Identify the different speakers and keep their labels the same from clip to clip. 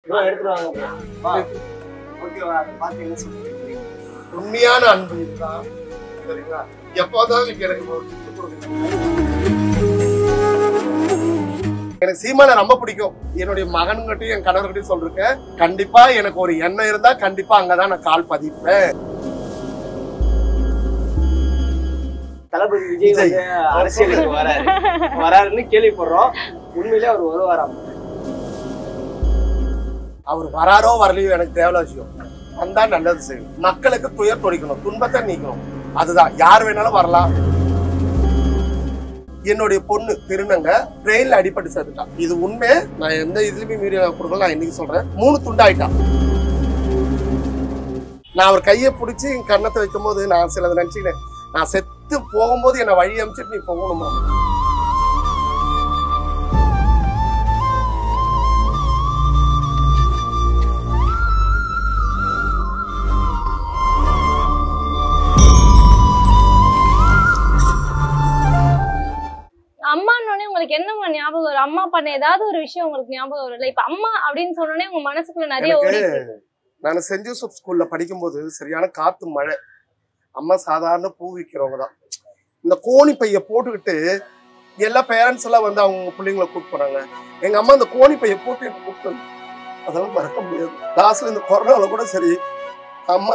Speaker 1: Bro எடுத்துருவாங்க வா ஓகேவா அதை பார்த்து என்ன சொல்றீங்க
Speaker 2: உண்மையான அன்பு இதுதான் சரிங்களா எப்போதான் நீங்க எனக்கு ஒரு gift கொடுங்க. எனக்கு சீமானை ரொம்ப பிடிக்கும் என்னுடைய மகன்கிட்டயும் என் கணவர்கிட்டயும் சொல்லிருக்கேன் கண்டிப்பா எனக்கு ஒரு எண்ணம் இருந்தா கண்டிப்பா அங்கதான் நான் கால் பதிப்பேன்
Speaker 1: தளபதி விஜய் வந்து அரசியலுக்கு வராரு வராருன்னு கேள்விப்படுறோம் உண்மையிலே அவர் வருவாராம்
Speaker 2: அவர் வராரோ வரலையோ எனக்கு தேவையில்ல விஷயம் வந்தா நல்லது செய்யும் மக்களுக்கு துயர் தொடிக்கணும் துன்பத்தை நீக்கணும் அதுதான் யார் வேணாலும் வரலாம் என்னுடைய பொண்ணு திருநங்க ட்ரெயின்ல அடிபட்டு சேர்த்துட்டான் இது உண்மை நான் எந்த இதுலயுமே மீடியா கொடுக்கல நான் இன்னைக்கு சொல்றேன் மூணு துண்டாயிட்டான் நான் அவர் கையை பிடிச்சி என் கன்னத்தை வைக்கும் போது நான் சிலதை நினைச்சுக்கினேன் நான் செத்து போகும்போது என்னை வழி அமைச்சிட்டு நீ போகணுமா
Speaker 3: அம்மான்னொடனே உங்களுக்கு என்னம்மா ஞாபகம் வரும் அம்மா பண்ண ஏதாவது ஒரு விஷயம் உங்களுக்கு ஞாபகம் வரும்ல இப்ப அம்மா அப்படின்னு சொன்னோடனே உங்க மனசுக்குள்ள நிறைய ஓடி
Speaker 2: எனக்கு நான் சென்ட் ஜோசப் ஸ்கூல்ல படிக்கும்போது சரியான காத்து மழை அம்மா சாதாரண பூ விற்கிறவங்க தான் இந்த கோணி பைய போட்டுக்கிட்டு எல்லா பேரண்ட்ஸ் எல்லாம் வந்து அவங்க பிள்ளைங்களை கூப்பிட்டு போனாங்க எங்க அம்மா இந்த கோணி பைய போட்டு எனக்கு கூப்பிட்டு வந்து- அதெல்லாம் மறக்க முடியாது லாஸ்ட்ல இந்த கொரோனால கூட சரி அம்மா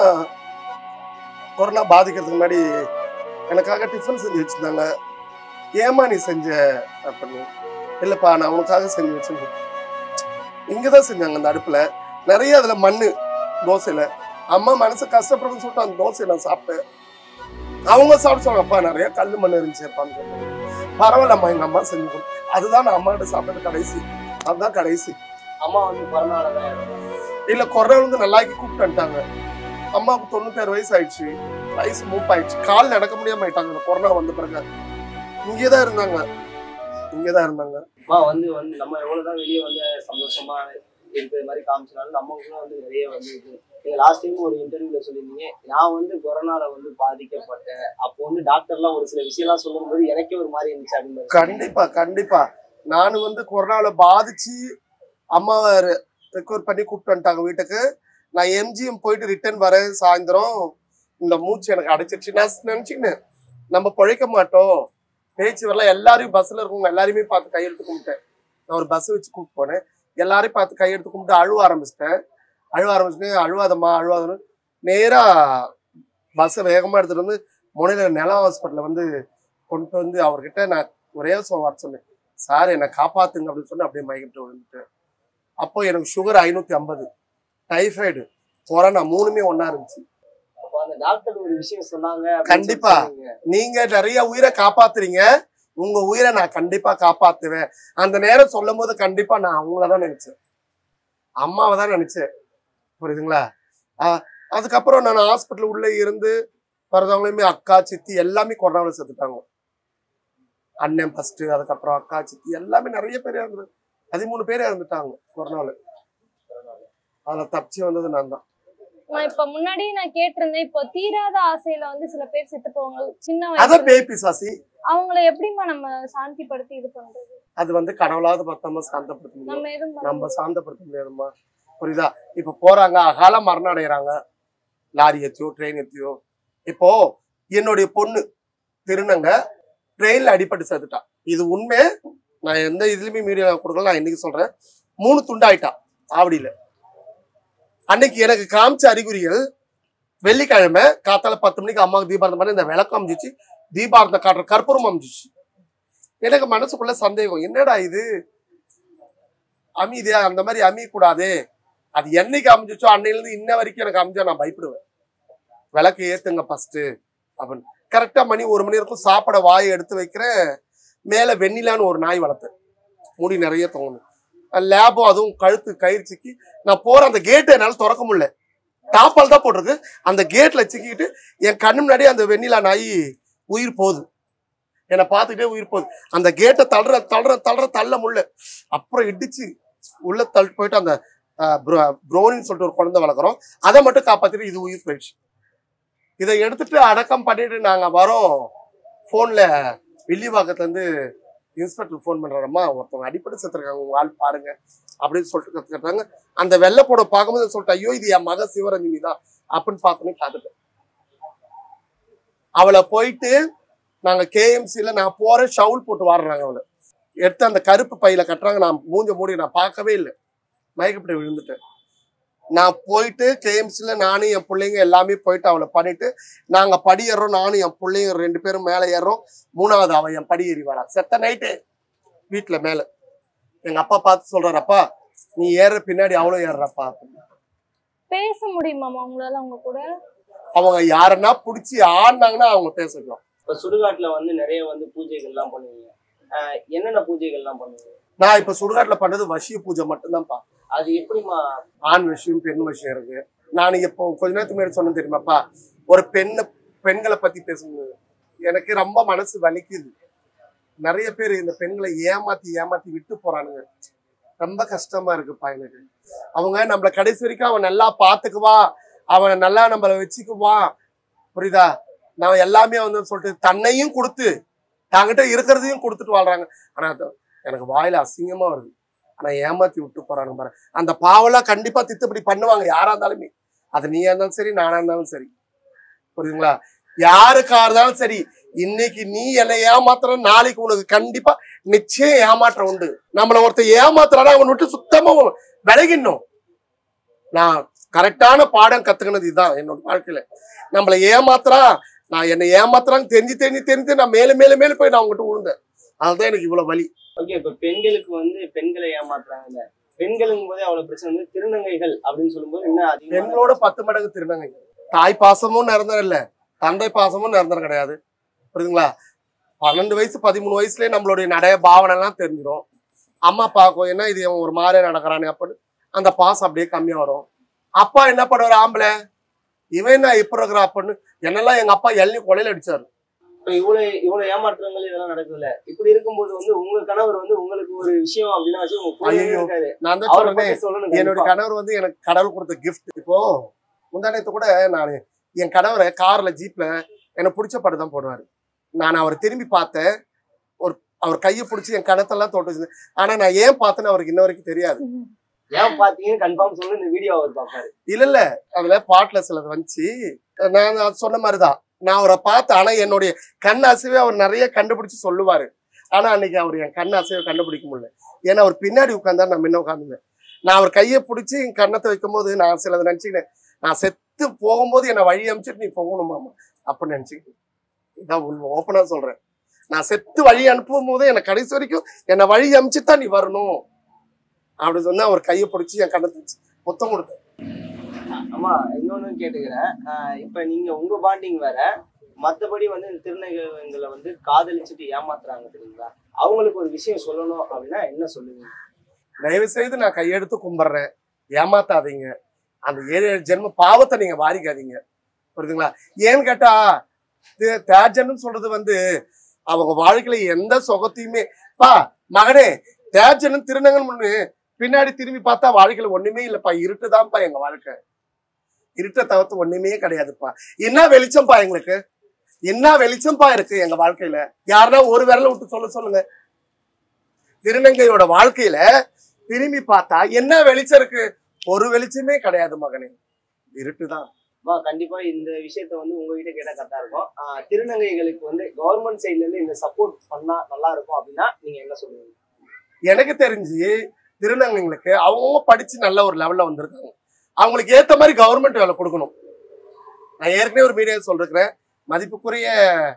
Speaker 2: கொரோனா பாதிக்கிறதுக்கு முன்னாடி எனக்காக டிஃபன் செஞ்சு வச்சிருந்தாங்க ஏமா நீ செஞ்ச அப்படின்னு இல்லப்பா நான் உனக்காக செஞ்சு வச்சிருந்தேன் இங்கதான் செஞ்சாங்க அந்த அடுப்புல நிறைய அதுல மண்ணு தோசையில அம்மா மனசு கஷ்டப்படுறதுன்னு சொல்லிட்டு அந்த தோசையை நான் சாப்பிட்டேன் அவங்க சாப்பிட்டு சொன்னாங்க அப்பா நிறைய கல் மண் இருந்துச்சுப்பான்னு சொன்னாங்க பரவாயில்லம்மா எங்க அம்மா செஞ்சு கொடு அதுதான் நான் அம்மாட்ட சாப்பிட்டது கடைசி அதுதான் கடைசி
Speaker 1: அம்மா வந்து கொரோனால தான் இறந்தாங்க.
Speaker 2: இல்ல கொரோனா வந்து நல்லாக்கி கூப்பிட்டு வந்துட்டாங்க அம்மாவுக்கு தொண்ணூத்தாறு வயசு ஆயிடுச்சு வயசு மூப் ஆயிடுச்சு கால் நடக்க முடியாம ஆயிட்டாங்க இந்த கொரோனா வந்த பிறகு இங்கேதான் இருந்தாங்க இங்கேதான் இருந்தாங்க
Speaker 1: அம்மா வந்து வந்து நம்ம எவ்வளவுதான் வெளியே வந்து சந்தோஷமா இருக்கிற மாதிரி காமிச்சனாலும் நமக்குள்ள வந்து நிறைய வந்து இது நீங்க லாஸ்ட் டைம் ஒரு இன்டர்வியூல சொல்லியிருந்தீங்க நான் வந்து கொரோனால வந்து பாதிக்கப்பட்டேன் அப்போ வந்து டாக்டர்லாம் ஒரு சில விஷயம்லாம் சொல்லும்போது எனக்கே ஒரு மாதிரி இருந்துச்சு அப்படின்னு
Speaker 2: கண்டிப்பா கண்டிப்பா நானும் வந்து கொரோனால பாதிச்சு அம்மாவை ரெக்கவர் பண்ணி கூப்பிட்டு வந்துட்டாங்க வீட்டுக்கு நான் எம்ஜிஎம் போயிட்டு ரிட்டர்ன் வரேன் சாயந்தரம் இந்த மூச்சு எனக்கு அடைச்சிருச்சு நான் நினைச்சுக்கினேன் நம்ம பிழைக்க மாட்டோம் பேச்சு வரல எல்லாரையும் பஸ்ல இருக்கவங்க எல்லாரையுமே பார்த்து கையெழுத்து கும்பிட்டேன் நான் ஒரு பஸ் வச்சு கூப்பிட்டு போனேன் எல்லாரையும் பார்த்து கையெழுத்து கும்பிட்டு அழுவ ஆரம்பிச்சிட்டேன் அழுவ ஆரம்பிச்சுட்டு அழுவாதம்மா அழுவாதன்னு நேரா பஸ்ஸை வேகமா எடுத்துட்டு வந்து முனையில நிலம் ஹாஸ்பிட்டல்ல வந்து கொண்டு வந்து அவர்கிட்ட நான் ஒரே சொல் வர சொன்னேன் சார் என்னை காப்பாத்துங்க அப்படின்னு சொல்லி அப்படியே மயக்கிட்டு விழுந்துட்டேன் அப்போ எனக்கு சுகர் ஐநூத்தி ஐம்பது டைஃபாய்டு கொரோனா மூணுமே ஒண்ணா இருந்துச்சு
Speaker 1: அப்போ அந்த டாக்டர் ஒரு விஷயம் சொன்னாங்க அப்படின்னு
Speaker 2: கண்டிப்பா.
Speaker 1: சொல்லி சொன்னீங்க.
Speaker 2: நீங்க நிறைய உயிரை காப்பாத்துறீங்க உங்க உயிரை நான் கண்டிப்பா காப்பாத்துவேன் அந்த நேரம் சொல்லும் போது கண்டிப்பா நான் அவங்கள தான் நினைச்சேன் அம்மாவை தான் நினைச்சேன் புரியுதுங்களா ஆஹ் அதுக்கப்புறம் நான் ஹாஸ்பிட்டல் உள்ள இருந்து பிறந்தவங்களையுமே அக்கா சித்தி எல்லாமே கொரோனாவில் செத்துட்டாங்க அண்ணன் ஃபர்ஸ்ட் அதுக்கப்புறம் அக்கா சித்தி எல்லாமே நிறைய பேர் இறந்து பதிமூணு பேர் இறந்துட்டாங்க கொரோனாவில் அதுல தப்பிச்சு வந்தது நான் தான்
Speaker 3: நான் இப்ப முன்னாடி நான் கேட்டிருந்தேன் இப்போ தீராத ஆசையில வந்து சில பேர் செத்து போவாங்க சின்ன
Speaker 2: அதான்
Speaker 3: வயசுல
Speaker 2: பேய் பிசாசி
Speaker 3: அவங்கள எப்படிம்மா நம்ம சாந்திப்படுத்தி இது பண்றது
Speaker 2: அது வந்து கடவுளாவது பார்த்தாம சாந்தப்படுத்த முடியும்
Speaker 3: நம்ம எதுவும் பண்ண
Speaker 2: நம்ம சாந்தப்படுத்த முடியாதும்மா புரியுதா இப்ப போறாங்க அகால மரணம் அடைகிறாங்க லாரி ஏத்தியோ ட்ரெயின் ஏத்தியோ இப்போ என்னுடைய பொண்ணு திருநங்க ட்ரெயின்ல அடிபட்டு சேர்த்துட்டா இது உண்மை நான் எந்த இதுலயுமே மீடியா கொடுக்கல நான் இன்னைக்கு சொல்றேன் மூணு துண்டாயிட்டா ஆவடியில அன்னைக்கு எனக்கு காமிச்ச அறிகுறிகள் வெள்ளிக்கிழமை காத்தால பத்து மணிக்கு அம்மாவுக்கு தீபாரதம் பண்ணி இந்த விளக்கம் அமைஞ்சிச்சு தீபாரதம் காட்டுற கற்பூரம் அமைஞ்சிச்சு எனக்கு மனசுக்குள்ள சந்தேகம் என்னடா இது அமைதியா அந்த மாதிரி அமைய கூடாது அது என்னைக்கு அமைஞ்சிச்சோ அன்னையில இருந்து இன்ன வரைக்கும் எனக்கு அமைஞ்சா நான் பயப்படுவேன் விளக்கு ஏத்துங்க ஃபர்ஸ்ட் அப்படின்னு கரெக்டா மணி ஒரு மணி இருக்கும் சாப்பிட வாயை எடுத்து வைக்கிறேன் மேல வெண்ணிலான்னு ஒரு நாய் வளர்த்தேன் முடி நிறைய தோணும் லேபும் அதுவும் கழுத்து கயிறு சிக்கி நான் போற அந்த கேட்டை என்னால திறக்க முடியல டாப்பால் தான் போட்டிருக்கு அந்த கேட்ல சிக்கிக்கிட்டு என் கண்ணு முன்னாடி அந்த வெண்ணிலா நாய் உயிர் போகுது என்னை பார்த்துக்கிட்டே உயிர் போகுது அந்த கேட்டை தள்ளுற தள்ளுற தள்ளுற தள்ள முடியல அப்புறம் இடிச்சு உள்ள தள்ளிட்டு போயிட்டு அந்த ப்ரோனின்னு சொல்லிட்டு ஒரு குழந்தை வளர்க்குறோம் அதை மட்டும் காப்பாத்திட்டு இது உயிர் போயிடுச்சு இதை எடுத்துட்டு அடக்கம் பண்ணிட்டு நாங்க வரோம் போன்ல வில்லிவாக்கத்துல இருந்து இன்ஸ்பெக்டர் ஃபோன் பண்றாரம்மா ஒருத்தவங்க அடிப்படை செத்துருக்காங்க உங்க ஆள் பாருங்க அப்படின்னு சொல்லிட்டு கத்துக்கிட்டாங்க அந்த வெள்ளைப்போட பார்க்கும்போது சொல்லிட்டு ஐயோ இது என் மக சிவரஞ்சனி தான் அப்படின்னு பார்த்தோன்னே காத்துட்டேன் அவளை போயிட்டு நாங்க கேஎம்சில நான் போறேன் ஷவுல் போட்டு வாடுறாங்க அவளை எடுத்து அந்த கருப்பு பையில கட்டுறாங்க நான் மூஞ்ச மூடி நான் பார்க்கவே இல்லை மயக்கப்பட்டு விழுந்துட்டேன் நான் போயிட்டு கேஎம்சில நானும் என் பிள்ளைங்க எல்லாமே போயிட்டு அவளை பண்ணிட்டு நாங்க படி ஏறுறோம் நானும் என் பிள்ளைங்க ரெண்டு பேரும் மேலே ஏறுறோம் மூணாவது அவன் என் படி ஏறி வரா செத்த நைட்டு வீட்டுல மேல எங்க அப்பா பார்த்து சொல்றாரு அப்பா நீ ஏற பின்னாடி அவளும் ஏறுறப்பா அப்படின்னு.
Speaker 3: பேச முடியுமாமா உங்களால அவங்க கூட
Speaker 2: அவங்க யாருன்னா புடிச்சு ஆடினாங்கன்னா அவங்க பேசிக்கலாம்
Speaker 1: இப்ப சுடுகாட்டுல வந்து நிறைய வந்து பூஜைகள்லாம் பண்ணுவீங்க ஆஹ் என்னென்ன பூஜைகள்லாம் பண்ணுவீங்க
Speaker 2: நான் இப்ப சுடுகாட்டுல பண்ணது வசிய பூஜை மட்டும்தான்ப்பா
Speaker 1: அது எப்படிமா
Speaker 2: ஆண் விஷயம் பெண் விஷயம் இருக்கு நான் இப்போ கொஞ்ச நேரத்துக்கு முன்னாடி சொன்னேன் தெரியுமாப்பா ஒரு பெண்ணை பெண்களை பத்தி பேசணும் எனக்கு ரொம்ப மனசு வலிக்குது நிறைய பேர் இந்த பெண்களை ஏமாத்தி ஏமாத்தி விட்டு போறானுங்க ரொம்ப கஷ்டமா இருக்குப்பா எனக்கு அவங்க நம்மள கடைசி வரைக்கும் அவன் நல்லா பாத்துக்குவா அவனை நல்லா நம்மள வச்சுக்குவான் புரியுதா நான் எல்லாமே வந்து சொல்லிட்டு தன்னையும் கொடுத்து தாங்கிட்ட இருக்கிறதையும் கொடுத்துட்டு வாழ்றாங்க ஆனா அது எனக்கு வாயில அசிங்கமா வருது ஆனா ஏமாத்தி விட்டு போறானுங்க பாரு அந்த பாவெல்லாம் கண்டிப்பா தித்துப்படி பண்ணுவாங்க யாரா இருந்தாலுமே அது நீயா இருந்தாலும் சரி நானா இருந்தாலும் சரி புரியுதுங்களா யாருக்கா இருந்தாலும் சரி இன்னைக்கு நீ என்னை ஏமாத்துற நாளைக்கு உனக்கு கண்டிப்பா நிச்சயம் ஏமாற்றம் உண்டு நம்மள ஒருத்தர் ஏமாத்துறானா அவன் விட்டு சுத்தமா விலகிடணும் நான் கரெக்டான பாடம் கத்துக்கினது இதுதான் என்னோட வாழ்க்கையில நம்மள ஏமாத்துறா நான் என்னை ஏமாத்துறான்னு தெரிஞ்சு தெரிஞ்சு தெரிஞ்சு நான் மேலும் மேலும் மேலும் போய் நான் அவங்ககிட்ட விழுந்தேன் அதுதான் எனக்கு இவ்வளவு வலி
Speaker 1: ஓகே இப்ப பெண்களுக்கு வந்து பெண்களை ஏமாத்துறாங்கல்ல பெண்களுங்கும் போதே அவ்வளவு பிரச்சனை வந்து திருநங்கைகள் அப்படின்னு சொல்லும்போது இன்னும் அதிகமான
Speaker 2: பெண்களோட பத்து மடங்கு திருநங்கை தாய் பாசமும் நிரந்தரம் இல்ல தந்தை பாசமும் நிரந்தரம் கிடையாது புரியுதுங்களா பன்னெண்டு வயசு பதிமூணு வயசுலயே நம்மளுடைய நடைய பாவனை எல்லாம் தெரிஞ்சிடும் அம்மா பார்க்கும் என்ன இது இவன் ஒரு மாதிரியா நடக்கிறானே அப்படின்னு அந்த பாசம் அப்படியே கம்மியா வரும் அப்பா என்ன பண்ணுவார் ஆம்பளை இவன் என்ன இப்ப இருக்கிற அப்படின்னு என்னெல்லாம் எங்க அப்பா எள்ளி கொலையில அடிச்சாரு
Speaker 1: இப்ப இவ்வளவு இவ்வளவு ஏமாற்றங்கள் இதெல்லாம் நடக்குதுல்ல இப்படி இருக்கும்போது வந்து உங்க கணவர் வந்து உங்களுக்கு ஒரு விஷயம் அப்படின்னா வச்சு உங்க கூடவே
Speaker 2: ஐயையோ.
Speaker 1: இருக்காரு
Speaker 2: நான் தான்
Speaker 1: அவரை
Speaker 2: சொல்றேன்
Speaker 1: பத்தி சொல்லணும்
Speaker 2: என்னோட
Speaker 1: கண்டிப்பா.
Speaker 2: கணவர் வந்து எனக்கு கடவுள் கொடுத்த கிஃப்ட் இப்போ முந்தானத்து கூட நான் என் கணவரை கார்ல ஜீப்ல எனக்கு பிடிச்ச படம் தான் போடுவாரு நான் அவரை திரும்பி பார்த்தேன் ஒரு அவர் கையை பிடிச்சி என் கணத்தெல்லாம் தொட்டு வச்சிருந்தேன் ஆனா நான் ஏன் பார்த்தேன்னு அவருக்கு இன்ன வரைக்கும் தெரியாது
Speaker 1: ஏன் பாத்தீங்கன்னு கன்ஃபார்ம் சொல்லு இந்த வீடியோ அவர் பாப்பாரு
Speaker 2: இல்ல இல்ல அதுல பாட்டுல சிலது வந்துச்சு நான் அது சொன்ன மாதிரிதான் நான் அவரை பார்த்தேன் ஆனா என்னுடைய கண் அசைவே அவர் நிறைய கண்டுபிடிச்சு சொல்லுவாரு ஆனா அன்னைக்கு அவர் என் கண் அசைவை கண்டுபிடிக்க முடியல ஏன்னா அவர் பின்னாடி உட்கார்ந்தா நான் முன்ன உட்காந்துருந்தேன் நான் அவர் கையை பிடிச்சி என் கண்ணத்தை வைக்கும்போது நான் சிலதை நினைச்சுக்கினேன் நான் செத்து போகும்போது என்னை வழி அமைச்சிட்டு நீ போகணுமாமா அப்படின்னு நினைச்சுக்கிட்டேன் இதான் உண்மை ஓப்பனா சொல்றேன் நான் செத்து வழி அனுப்பும் போது என்னை கடைசி வரைக்கும் என்னை வழி அமைச்சு தான் நீ வரணும் அப்படி சொன்னா அவர் கையை பிடிச்சி என் கண்ணத்தை வச்சு முத்தம் கொடுத்தேன்
Speaker 1: அம்மா இன்னொன்னு கேட்டுக்கிறேன் ஆஹ் இப்ப நீங்க உங்க பாண்டிங் வேற மத்தபடி வந்து இந்த திருநங்கைகளை வந்து காதலிச்சுட்டு ஏமாத்துறாங்க தெரியுங்களா அவங்களுக்கு ஒரு விஷயம் சொல்லணும் அப்படின்னா என்ன சொல்லுவீங்க
Speaker 2: தயவு செய்து நான் கையெடுத்து கும்பிடுறேன் ஏமாத்தாதீங்க அந்த ஏழு ஏழு ஜென்ம பாவத்தை நீங்க வாரிக்காதீங்க புரியுதுங்களா ஏன்னு கேட்டா தே- தேஜன்னு சொல்றது வந்து அவங்க வாழ்க்கையில எந்த சுகத்தையுமே பா மகனே தேஜனும் திருநங்கன்னு பின்னாடி திரும்பி பார்த்தா வாழ்க்கையில ஒண்ணுமே இல்லப்பா இருட்டுதான்ப்பா எங்க வாழ்க்கை இருட்டை தவிர்த்து ஒண்ணுமே கிடையாதுப்பா என்ன வெளிச்சம்ப்பா எங்களுக்கு என்ன வெளிச்சம்ப்பா இருக்கு எங்க வாழ்க்கையில யாருன்னா ஒரு விரல விட்டு சொல்ல சொல்லுங்க திருநங்கையோட வாழ்க்கையில திரும்பி பார்த்தா என்ன வெளிச்சம் இருக்கு ஒரு வெளிச்சமே கிடையாது மகனே இருட்டுதான்
Speaker 1: அம்மா கண்டிப்பா இந்த விஷயத்த வந்து உங்ககிட்ட கேட்டா கரெக்டா இருக்கும் ஆஹ் திருநங்கைகளுக்கு வந்து கவர்மெண்ட் சைட்ல இருந்து இந்த சப்போர்ட் பண்ணா நல்லா இருக்கும் அப்படின்னா நீங்க என்ன சொல்லுவீங்க
Speaker 2: எனக்கு தெரிஞ்சு திருநங்கைங்களுக்கு அவங்க படிச்சு நல்ல ஒரு லெவல்ல வந்திருக்காங்க அவங்களுக்கு ஏத்த மாதிரி கவர்மெண்ட் வேலை கொடுக்கணும் நான் ஏற்கனவே ஒரு மீடியா சொல்லிருக்கிறேன் மதிப்புக்குரிய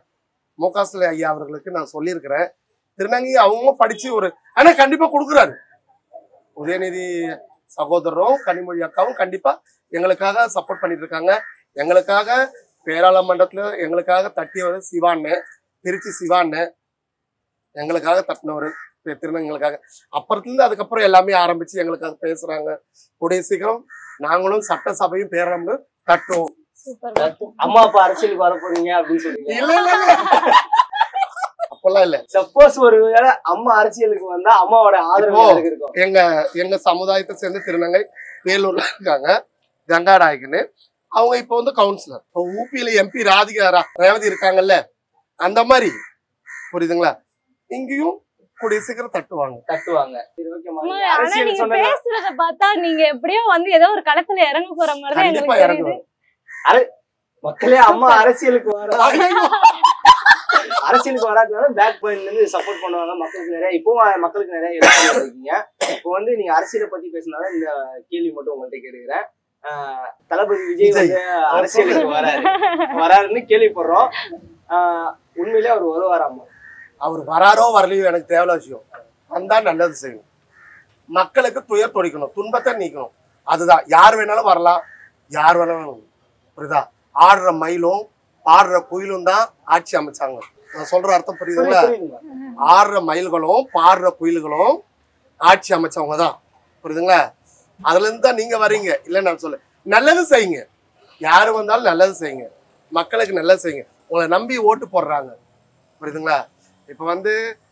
Speaker 2: மோகாசல ஐயா அவர்களுக்கு நான் சொல்லியிருக்கிறேன் திருநங்கை அவங்க படிச்சு ஒரு ஆனா கண்டிப்பா கொடுக்குறாரு உதயநிதி சகோதரரும் கனிமொழி அக்காவும் கண்டிப்பா எங்களுக்காக சப்போர்ட் பண்ணிட்டு இருக்காங்க எங்களுக்காக பேராளமன்றத்துல எங்களுக்காக தட்டியவர் சிவான்னு திருச்சி சிவான்னு எங்களுக்காக தட்டினவர் திருநங்களுக்காக அப்புறத்துலேருந்து அதுக்கப்புறம் எல்லாமே ஆரம்பிச்சு எங்களுக்காக பேசுறாங்க கூடிய சீக்கிரம் நாங்களும் சட்டசபையும் பேரணும்னு தட்டுவோம்
Speaker 3: சூப்பர்
Speaker 1: அம்மா அப்பா அரசியலுக்கு வர போறீங்க அப்படின்னு சொல்லுவீங்க
Speaker 2: இல்ல இல்ல இல்ல அப்பெல்லாம் இல்ல
Speaker 1: சப்போஸ் ஒரு வேளை அம்மா அரசியலுக்கு வந்தா அம்மாவோட ஆதரவு
Speaker 2: இப்போ-
Speaker 1: யாருக்கு இருக்கும்
Speaker 2: எங்க எங்க சமுதாயத்தை சேர்ந்து திருநங்கை வேலூர்ல இருக்காங்க கங்காநாயகன்னு அவங்க இப்போ வந்து கவுன்சிலர் இப்போ ஊபியில எம்பி ராதிகா ரா- ரேவதி இருக்காங்கல்ல அந்த மாதிரி புரியுதுங்களா இங்கேயும் கூடிய சீக்கிரம் தட்டுவாங்க
Speaker 1: தட்டுவாங்க சரி ஓகேம்மா
Speaker 3: அம்மா,
Speaker 1: நீங்க
Speaker 3: ஆனா
Speaker 1: அரசியல்
Speaker 3: நீங்க
Speaker 1: சொன்னது
Speaker 3: பேசுறத பார்த்தா நீங்க எப்படியோ வந்து ஏதோ ஒரு களத்துல இறங்க போற மாதிரி தான்
Speaker 2: கண்டிப்பா
Speaker 3: எங்களுக்கு தெரியுது
Speaker 2: இறங்குவாங்க
Speaker 1: மக்களே அம்மா அரசியலுக்கு வர அரசியலுக்கு வராதனால பேக் பாயிண்ட்ல இருந்து சப்போர்ட் பண்ணுவாங்க மக்களுக்கு நிறைய இப்போ மக்களுக்கு நிறைய help பண்ணிட்டு இருக்கீங்க இப்போ வந்து நீங்க அரசியலை பத்தி பேசினாலும் இந்த கேள்வி மட்டும் உங்கள்ட்ட கேட்டுக்கிறேன் ஆஹ் தளபதி விஜய்
Speaker 2: விஜய்.
Speaker 1: வந்து அரசியலுக்கு வராரு வராருன்னு கேள்விப்படுறோம் ஆஹ் உண்மையிலே அவர் வருவாராமா
Speaker 2: அவர் வராரோ வரலையோ எனக்கு தேவையில்ல விஷயம் வந்தா நல்லது செய்யணும் மக்களுக்கு துயர் தொடிக்கணும் துன்பத்தை நீக்கணும் அதுதான் யார் வேணாலும் வரலாம் யார் வேணாலும் புரியுதா ஆடுற மயிலும் பாடுற குயிலும் தான் ஆட்சி அமைச்சாங்க நான் சொல்ற அர்த்தம் புரியுதுங்களா
Speaker 1: புரியுதுங்க
Speaker 2: ஆடுற மயில்களும் பாடுற குயில்களும் ஆட்சி அமைச்சவங்க தான் புரியுதுங்களா அதுல இருந்து தான் நீங்க வர்றீங்க இல்ல நான் சொல்ல நல்லது செய்யுங்க யாரு வந்தாலும் நல்லது செய்யுங்க மக்களுக்கு நல்லது செய்யுங்க உங்களை நம்பி ஓட்டு போடுறாங்க புரியுதுங்களா இப்ப வந்து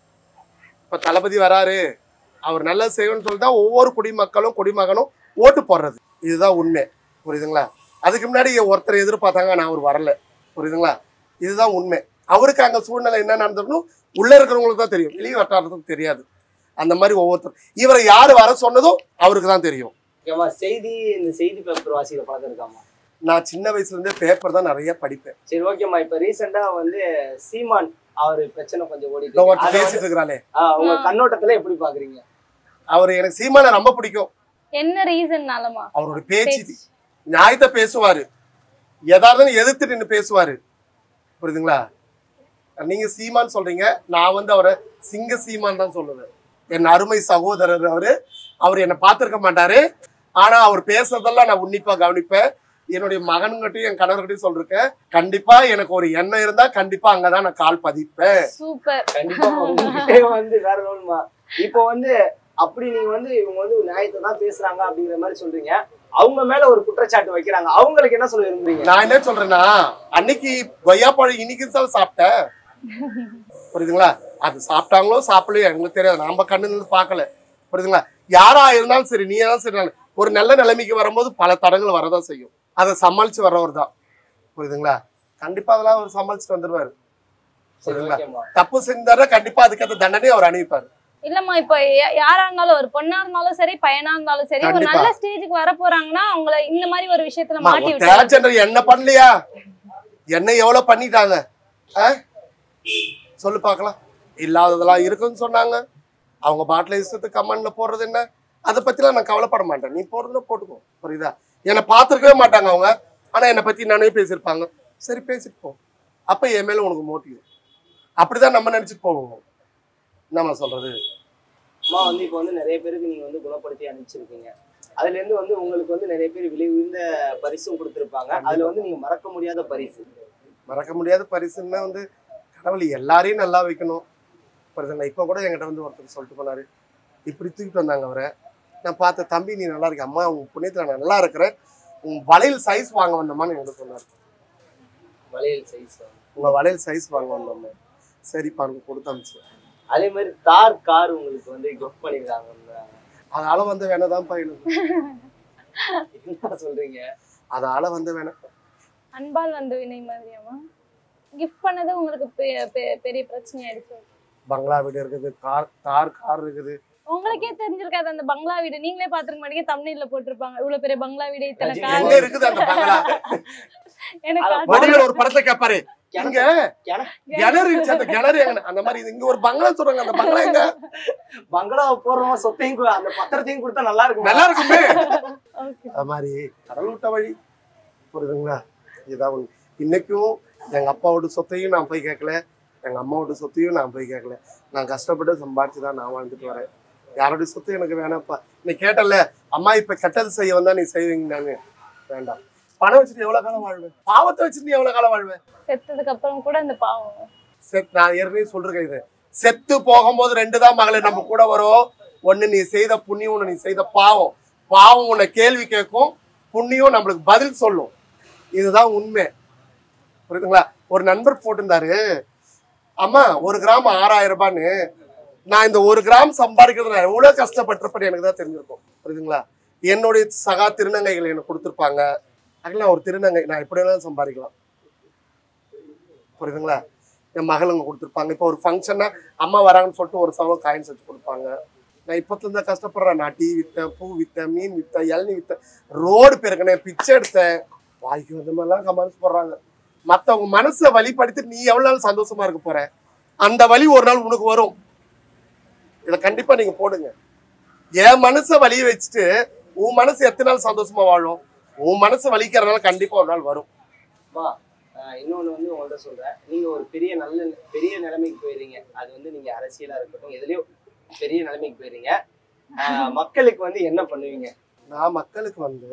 Speaker 2: இப்ப தளபதி வராரு அவர் நல்லது செய்யணும்னு சொல்லி தான் ஒவ்வொரு குடிமக்களும் குடிமகனும் ஓட்டு போடுறது இதுதான் உண்மை புரியுதுங்களா அதுக்கு முன்னாடி ஒருத்தர் எதிர்பார்த்தாங்க நான் அவர் வரல புரியுதுங்களா இதுதான் உண்மை அவருக்கு அங்க சூழ்நிலை என்ன நடந்திருக்கணும் உள்ள இருக்கிறவங்களுக்கு தான் தெரியும் வெளியே வட்டாரத்துக்கு தெரியாது அந்த மாதிரி ஒவ்வொருத்தர் இவரை யாரு வர சொன்னதும் அவருக்கு தான் தெரியும்
Speaker 1: ஓகேம்மா செய்தி இந்த செய்தி பேப்பர் வாசிக்கிற பழக்கம் இருக்காமா
Speaker 2: நான் சின்ன வயசுல இருந்தே பேப்பர் தான் நிறைய படிப்பேன்
Speaker 1: சரி ஓகேம்மா இப்ப ரீசெண்டா வந்து சீமான் அவர் பிரச்சனை கொஞ்சம் ஓடிட்டு
Speaker 2: இதோ
Speaker 1: இருக்கு.
Speaker 2: ஒருத்தர்
Speaker 1: அதை வந்து,
Speaker 2: பேசிட்டு இருக்கிறானே
Speaker 1: ஆஹ் உங்க கண்ணோட்டத்துல எப்படி பாக்குறீங்க
Speaker 2: அவர் எனக்கு சீமானை ரொம்ப பிடிக்கும்
Speaker 3: என்ன ரீசன்னாலமா
Speaker 2: அவரோட பேச்சு நியாயத்தை பேசுவாரு எதாவது எதிர்த்து நின்று பேசுவாரு புரியுதுங்களா நீங்க சீமான் சொல்றீங்க நான் வந்து அவரை சிங்க சீமான் தான் சொல்லுவேன் என் அருமை சகோதரர் அவரு அவர் என்னை பார்த்திருக்க மாட்டாரு ஆனா அவர் பேசுறதெல்லாம் நான் உன்னிப்பா கவனிப்பேன் என்னுடைய மகன்கிட்டயும் என் கணவர்கிட்டயும் சொல்லிருக்கேன் கண்டிப்பா எனக்கு ஒரு எண்ணம் இருந்தா கண்டிப்பா அங்கதான் நான் கால் பதிப்பேன்
Speaker 3: சூப்பர்
Speaker 1: கண்டிப்பா உங்ககிட்டயே வந்து வேற ரோல்மா இப்போ வந்து அப்படி நீங்க வந்து இவங்க வந்து நியாயத்தை தான் பேசுறாங்க அப்படிங்கிற மாதிரி சொல்றீங்க அவங்க மேல ஒரு குற்றச்சாட்டு வைக்கிறாங்க அவங்களுக்கு என்ன சொல்ல விரும்புறீங்க
Speaker 2: நான் என்ன சொல்றேன்னா அன்னைக்கு கொய்யாப்பழம் இன்னைக்கு தான் சாப்பிட்டேன் புரியுதுங்களா அது சாப்பிட்டாங்களோ சாப்பிடலையோ எங்களுக்கு தெரியாது நாம கண்ணு நின்று பார்க்கல புரியுதுங்களா யாரா இருந்தாலும் சரி நீ தான் சரி நான் ஒரு நல்ல நிலைமைக்கு வரும்போது பல தடங்கள் வரதான் செய்யும் அதை சமாளிச்சு வர்றவர் தான் புரியுதுங்களா கண்டிப்பா அதெல்லாம் அவர் சமாளிச்சுட்டு வந்துருவாரு
Speaker 1: சரி
Speaker 2: புரியுதுங்களா
Speaker 1: ஓகேம்மா
Speaker 2: தப்பு செஞ்சாரா கண்டிப்பா அதுக்கேற்ற தண்டனை அவர் அணிவிப்பாரு
Speaker 3: இல்லம்மா இப்ப யா- யாரா இருந்தாலும் ஒரு பொண்ணா இருந்தாலும் சரி பையனா இருந்தாலும் சரி ஒரு
Speaker 2: கண்டிப்பா.
Speaker 3: நல்ல ஸ்டேஜுக்கு வர போறாங்கன்னா அவங்கள இந்த மாதிரி ஒரு விஷயத்துல
Speaker 2: அம்மா,
Speaker 3: மாட்டி
Speaker 2: ஒரு
Speaker 3: விட்டு
Speaker 2: டிரான்ஸ்ஜெண்டர் என்ன பண்ணலையா என்ன எவ்வளவு பண்ணிட்டாங்க ஆ? சொல்லு பார்க்கலாம் இல்லாததெல்லாம் இருக்குன்னு சொன்னாங்க அவங்க பாட்டில் இஷ்டத்துக்கு கமெண்ட்ல போடுறது என்ன அதை பத்திலாம் நான் கவலைப்பட மாட்டேன் நீ போடுறதுல போட்டுக்கோ புரியுதா என்னை பார்த்துருக்கவே மாட்டாங்க அவங்க ஆனா என்னை பத்தி நானே பேசியிருப்பாங்க சரி பேசிட்டு போ அப்ப என் மேல உனக்கு மோட்டிவ் அப்படிதான் நம்ம நினைச்சிட்டு போவோம் நம்ம சொல்றது
Speaker 1: அம்மா வந்து இப்போ வந்து நிறைய பேருக்கு நீங்க வந்து குணப்படுத்தி அனுப்பிச்சிருக்கீங்க அதுல இருந்து வந்து உங்களுக்கு வந்து நிறைய பேர் விலை உயர்ந்த பரிசும் கொடுத்திருப்பாங்க அதுல வந்து நீங்க மறக்க முடியாத பரிசு
Speaker 2: மறக்க முடியாத பரிசுன்னா வந்து கடவுள் எல்லாரையும் நல்லா வைக்கணும் புரியுதுங்களா இப்போ கூட என்கிட்ட வந்து ஒருத்தர் சொல்லிட்டு போனாரு இப்படி தூக்கிட்டு வந்தாங்க அவரை நான் பார்த்த தம்பி நீ நல்லா இருக்க அம்மா உன் புண்ணியத்தில் நான் நல்லா இருக்கிறேன் உன் வளையல் சைஸ் வாங்க வந்தோமான்னு என்கிட்ட சொன்னார்
Speaker 1: வளையல் சைஸ்
Speaker 2: உங்க வளையல் சைஸ் வாங்க வந்தோம்மா சரிப்பா எனக்கு கொடுத்து அமிச்சு
Speaker 1: அதே மாதிரி தார் கார் உங்களுக்கு வந்து கிஃப்ட் பண்ணிருக்காங்க
Speaker 2: அதால வந்து வேணதான் எனக்கு
Speaker 1: என்ன சொல்றீங்க
Speaker 2: அதால வந்து வேணாம்
Speaker 3: அன்பால் வந்து வினை மாதிரியாமா கிஃப்ட் பண்ணது உங்களுக்கு பெ- பெ- பெரிய பிரச்சனை ஆயிடுச்சு
Speaker 2: பங்களா வீடு இருக்குது கார் தார் கார் இருக்குது
Speaker 3: உங்களுக்கே தெரிஞ்சிருக்காது அந்த பங்களா வீடு நீங்களே பாத்துருக்க மாட்டீங்க தமிழ்ல போட்டிருப்பாங்க இவ்வளவு பெரிய பங்களா வீடு இத்தனை
Speaker 1: ரஜினி
Speaker 3: கார்
Speaker 2: எங்க இருக்குது அந்த பங்களா
Speaker 3: எனக்கு
Speaker 1: அத
Speaker 3: அது-
Speaker 2: வடிவேல் ஒரு படத்தை கேட்பாரு இங்க
Speaker 1: கிண-
Speaker 2: கிணறு இருந்துச்சு அந்த கிணறு எங்க அந்த மாதிரி இது இங்க ஒரு பங்களா சொல்றாங்க அந்த பங்களா எங்க
Speaker 1: பங்களாவை போடுறோம் சொத்தையும் கு- அந்த பத்திரத்தையும் கொடுத்தா நல்லா இருக்கும்
Speaker 2: நல்லா இருக்குமே
Speaker 3: Okay.
Speaker 2: அது மாதிரி கடல் விட்ட வழி புரியுதுங்களா இதுதான் ஒண்ணு இன்னைக்கும் எங்க அப்பாவோட சொத்தையும் நான் போய் கேட்கல எங்க அம்மாவோட சொத்தையும் நான் போய் கேட்கல நான் கஷ்டப்பட்டு சம்பாரிச்சு தான் நான் வாழ்ந்துட்டு வரேன் யாரோட சொத்து எனக்கு வேணாம்ப்பா நீ கேட்டல அம்மா இப்ப கெட்டது செய்ய வந்தா நீ செய்வீங்க நானு வேண்டாம் பணம் வச்சுட்டு எவ்வளவு காலம் வாழ்வேன் பாவத்தை வச்சுட்டு நீ எவ்வளவு காலம் வாழ்வேன்
Speaker 3: செத்ததுக்கு அப்புறம் கூட அந்த பாவம்
Speaker 2: செத் நான் ஏற்கனவே சொல்றேன் இது செத்து போகும்போது ரெண்டு தான் மகளே நம்ம கூட வரும் ஒண்ணு நீ செய்த புண்ணியம் ஒண்ணு நீ செய்த பாவம் பாவம் உன்னை கேள்வி கேட்கும் புண்ணியம் நம்மளுக்கு பதில் சொல்லும் இதுதான் உண்மை புரியுதுங்களா ஒரு நண்பர் போட்டிருந்தாரு அம்மா ஒரு கிராம் ஆறாயிரம் ரூபான்னு நான் இந்த ஒரு கிராம் சம்பாதிக்கிறது நான் எவ்வளவு கஷ்டப்பட்டிருப்பேன்னு எனக்கு தான் தெரிஞ்சிருக்கும் புரியுதுங்களா என்னுடைய சகா திருநங்கைகள் எனக்கு கொடுத்துருப்பாங்க அதெல்லாம் ஒரு திருநங்கை நான் எப்படி வேணாலும் சம்பாதிக்கலாம் புரியுதுங்களா என் மகளுங்க கொடுத்துருப்பாங்க இப்போ ஒரு ஃபங்க்ஷன்னா அம்மா வராங்கன்னு சொல்லிட்டு ஒரு சவரம் காயின்ஸ் வச்சு கொடுப்பாங்க நான் இப்பத்துல இருந்தா கஷ்டப்படுறேன் நான் டீ வித்தேன் பூ வித்தேன் மீன் வித்தேன் இளநீ வித்தேன் ரோடு பெருக்கினேன் பிச்சை எடுத்தேன் வாய்க்கு வந்த மாதிரிலாம் கமெண்ட்ஸ் போடுறாங்க மத்தவங்க மனசை வழிபடுத்தி நீ எவ்வளவு நாள் சந்தோஷமா இருக்க போற அந்த வழி ஒரு நாள் உனக்கு வரும் இதை கண்டிப்பா நீங்க போடுங்க என் மனசை வலிய வச்சுட்டு உன் மனசு எத்தனை நாள் சந்தோஷமா வாழும் உன் மனசு வலிக்கிறதுனால கண்டிப்பா ஒரு நாள் வரும்
Speaker 1: அம்மா ஆஹ் இன்னொன்னு வந்து உங்கள்ட்ட சொல்றேன் நீங்க ஒரு பெரிய நல்ல பெரிய நிலைமைக்கு போயிடுறீங்க அது வந்து நீங்க அரசியலா இருக்கட்டும் எதுலயோ பெரிய நிலைமைக்கு போயிடுறீங்க ஆஹ் மக்களுக்கு வந்து என்ன பண்ணுவீங்க
Speaker 2: நான் மக்களுக்கு வந்து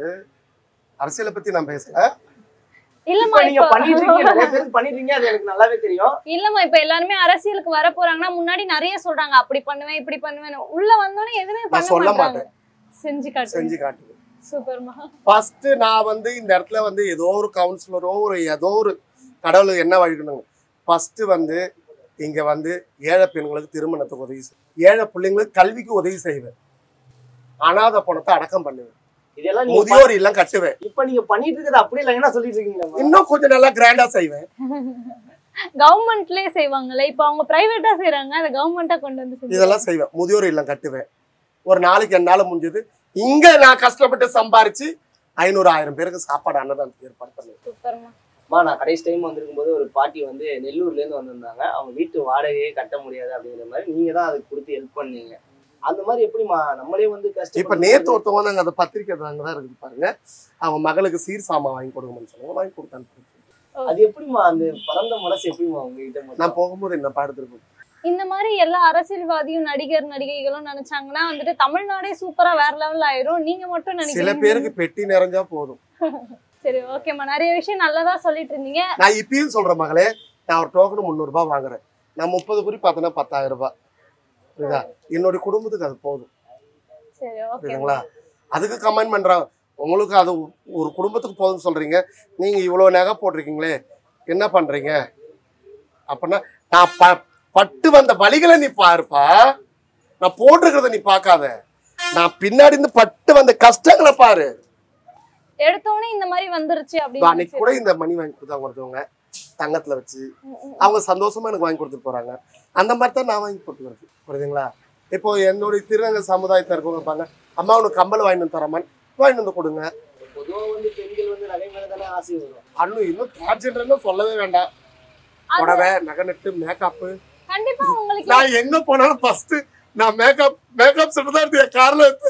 Speaker 2: அரசியலை பத்தி நான் பேசல
Speaker 3: இல்லம்மா
Speaker 1: இப்ப நீங்க
Speaker 3: இப்போ
Speaker 1: பண்ணிட்டு இருக்கீங்க நிறைய பேருக்கு பண்ணிட்டு இருக்கீங்க அது எனக்கு நல்லாவே தெரியும்
Speaker 3: இல்லம்மா இப்ப எல்லாருமே அரசியலுக்கு வர போறாங்கன்னா முன்னாடி நிறைய சொல்றாங்க அப்படி பண்ணுவேன் இப்படி பண்ணுவேன் உள்ள வந்தோடனே எதுவுமே
Speaker 2: நான்
Speaker 3: பண்ண
Speaker 2: சொல்ல
Speaker 3: மாட்டாங்க
Speaker 2: மாட்டேன்
Speaker 3: செஞ்சு காட்டு
Speaker 2: செஞ்சு காட்டுவேன்
Speaker 3: சூப்பர்மா
Speaker 2: ஃபர்ஸ்ட் நான் வந்து இந்த இடத்துல வந்து ஏதோ ஒரு கவுன்சிலரோ ஒரு ஏதோ ஒரு கடவுள் என்ன வழிக்கணுங்க ஃபர்ஸ்ட் வந்து இங்க வந்து ஏழை பெண்களுக்கு திருமணத்துக்கு உதவி செய்வேன் ஏழை பிள்ளைங்களுக்கு கல்விக்கு உதவி செய்வேன் அனாதை பணத்தை அடக்கம் பண்ணுவேன்
Speaker 1: இதெல்லாம் நீங்க ப-
Speaker 2: முதியோர் இல்லம் கட்டுவேன்
Speaker 1: இப்ப நீங்க பண்ணிட்டு இருக்கிறது அப்படி இல்ல என்ன சொல்லிட்டு இருக்கீங்க
Speaker 2: இன்னும் கொஞ்சம் நல்லா கிராண்டா செய்வேன்
Speaker 3: கவர்மெண்ட்லயே செய்வாங்கல்ல இப்ப அவங்க பிரைவேட்டா செய்றாங்க அதை கவர்மெண்டா கொண்டு வந்து செஞ்சு
Speaker 2: இதெல்லாம் செய்வேன் முதியோர் இல்லம் கட்டுவேன் ஒரு நாளைக்கு என்னால முடிஞ்சது இங்க நான் கஷ்டப்பட்டு சம்பாரிச்சு ஐநூறு ஆயிரம் பேருக்கு சாப்பாடு அன்னதானத்துக்கு ஏற்பாடு பண்ணுவேன்
Speaker 3: சூப்பர்மா
Speaker 1: அம்மா நான் கடைசி டைம் வந்திருக்கும் போது ஒரு பாட்டி வந்து நெல்லூர்ல இருந்து வந்திருந்தாங்க அவங்க வீட்டு வாடகையே கட்ட முடியாது அப்படிங்கிற மாதிரி நீங்க தான் அதுக்கு கொடுத்து ஹெல்ப் பண்ணீங்க அந்த மாதிரி எப்படிமா நம்மளே வந்து
Speaker 2: இப்ப
Speaker 1: கஷ்டம்
Speaker 2: நேத்து ஒருத்தவங்க நாங்க அந்த பத்திரிக்கை தாங்க தான் இருக்குது பாருங்க அவங்க மகளுக்கு சீர் சாமான் வாங்கி கொடுங்கன்னு சொன்னாங்க வாங்கி கொடுத்தாங்க
Speaker 1: அது எப்படிமா அந்த பரந்த மனசு எப்படிமா உங்ககிட்ட
Speaker 2: நான்
Speaker 1: மட்டும்?
Speaker 2: போகும்போது என்ன பாடுத்துருக்கோம்
Speaker 3: இந்த மாதிரி எல்லா அரசியல்வாதியும் நடிகர் நடிகைகளும் நினைச்சாங்கன்னா வந்துட்டு தமிழ்நாடே சூப்பரா வேற லெவல் ஆயிரும் நீங்க மட்டும்
Speaker 2: சில
Speaker 3: நினைக்கிறீங்க
Speaker 2: பேருக்கு பெட்டி நிறைஞ்சா போதும்
Speaker 3: சரி ஓகேம்மா நிறைய விஷயம் நல்லதா சொல்லிட்டு இருந்தீங்க
Speaker 2: நான் இப்பயும் சொல்றேன் மகளே நான் ஒரு டோக்கன் முந்நூறு ரூபாய் வாங்குறேன் நான் முப்பது குறி பார்த்தேன்னா பத்தாயிரம் ரூபாய் புரியுதா என்னுடைய குடும்பத்துக்கு அது போதும்
Speaker 3: சரி ஓகே
Speaker 2: புரியுதுங்களா அதுக்கு கமெண்ட் பண்றாங்க உங்களுக்கு அது ஒரு குடும்பத்துக்கு போதும்னு சொல்றீங்க நீங்க இவ்வளவு நகை போட்டிருக்கீங்களே என்ன பண்றீங்க அப்படின்னா நான் ப பட்டு வந்த வழிகளை நீ பாருப்பா நான் போட்டிருக்கிறத நீ பார்க்காத நான் பின்னாடி இருந்து பட்டு வந்த கஷ்டங்களை பாரு
Speaker 3: எடுத்தோடனே இந்த மாதிரி வந்துருச்சு
Speaker 2: இதோ
Speaker 3: அப்படின்னு
Speaker 2: அன்னைக்கு கூட இந்த மணி வாங்கி கொடுத்தாங்க ஒருத்தவங்க தங்கத்துல வச்சு
Speaker 3: ம், ம்.
Speaker 2: அவங்க சந்தோஷமா எனக்கு வாங்கி கொடுத்துட்டு போறாங்க அந்த மாதிரி தான் நான் வாங்கி போட்டுக்கிறது புரியுதுங்களா இப்போ என்னுடைய திருநங்கை சமுதாயத்தில் இருக்கவங்க இருப்பாங்க அம்மா உனக்கு கம்பல் வாங்கிட்டு வந்து தரமான்னு வாங்கிட்டு வந்து கொடுங்க
Speaker 1: பொதுவா வந்து பெண்கள் வந்து நகை மேல தானே ஆசை வரும்
Speaker 2: அண்ணு இன்னும் தேர்ஜென்டர்னு சொல்லவே வேண்டாம்
Speaker 3: அது-
Speaker 2: புடவை நகை நட்டு மேக்கப்பு
Speaker 3: கண்டிப்பா உங்களுக்கு
Speaker 2: நான் எங்க போனாலும் ஃபர்ஸ்ட் நான் மேக்கப் மேக்கப் செட்டு தான் எடுத்து என் கார்ல எடுத்து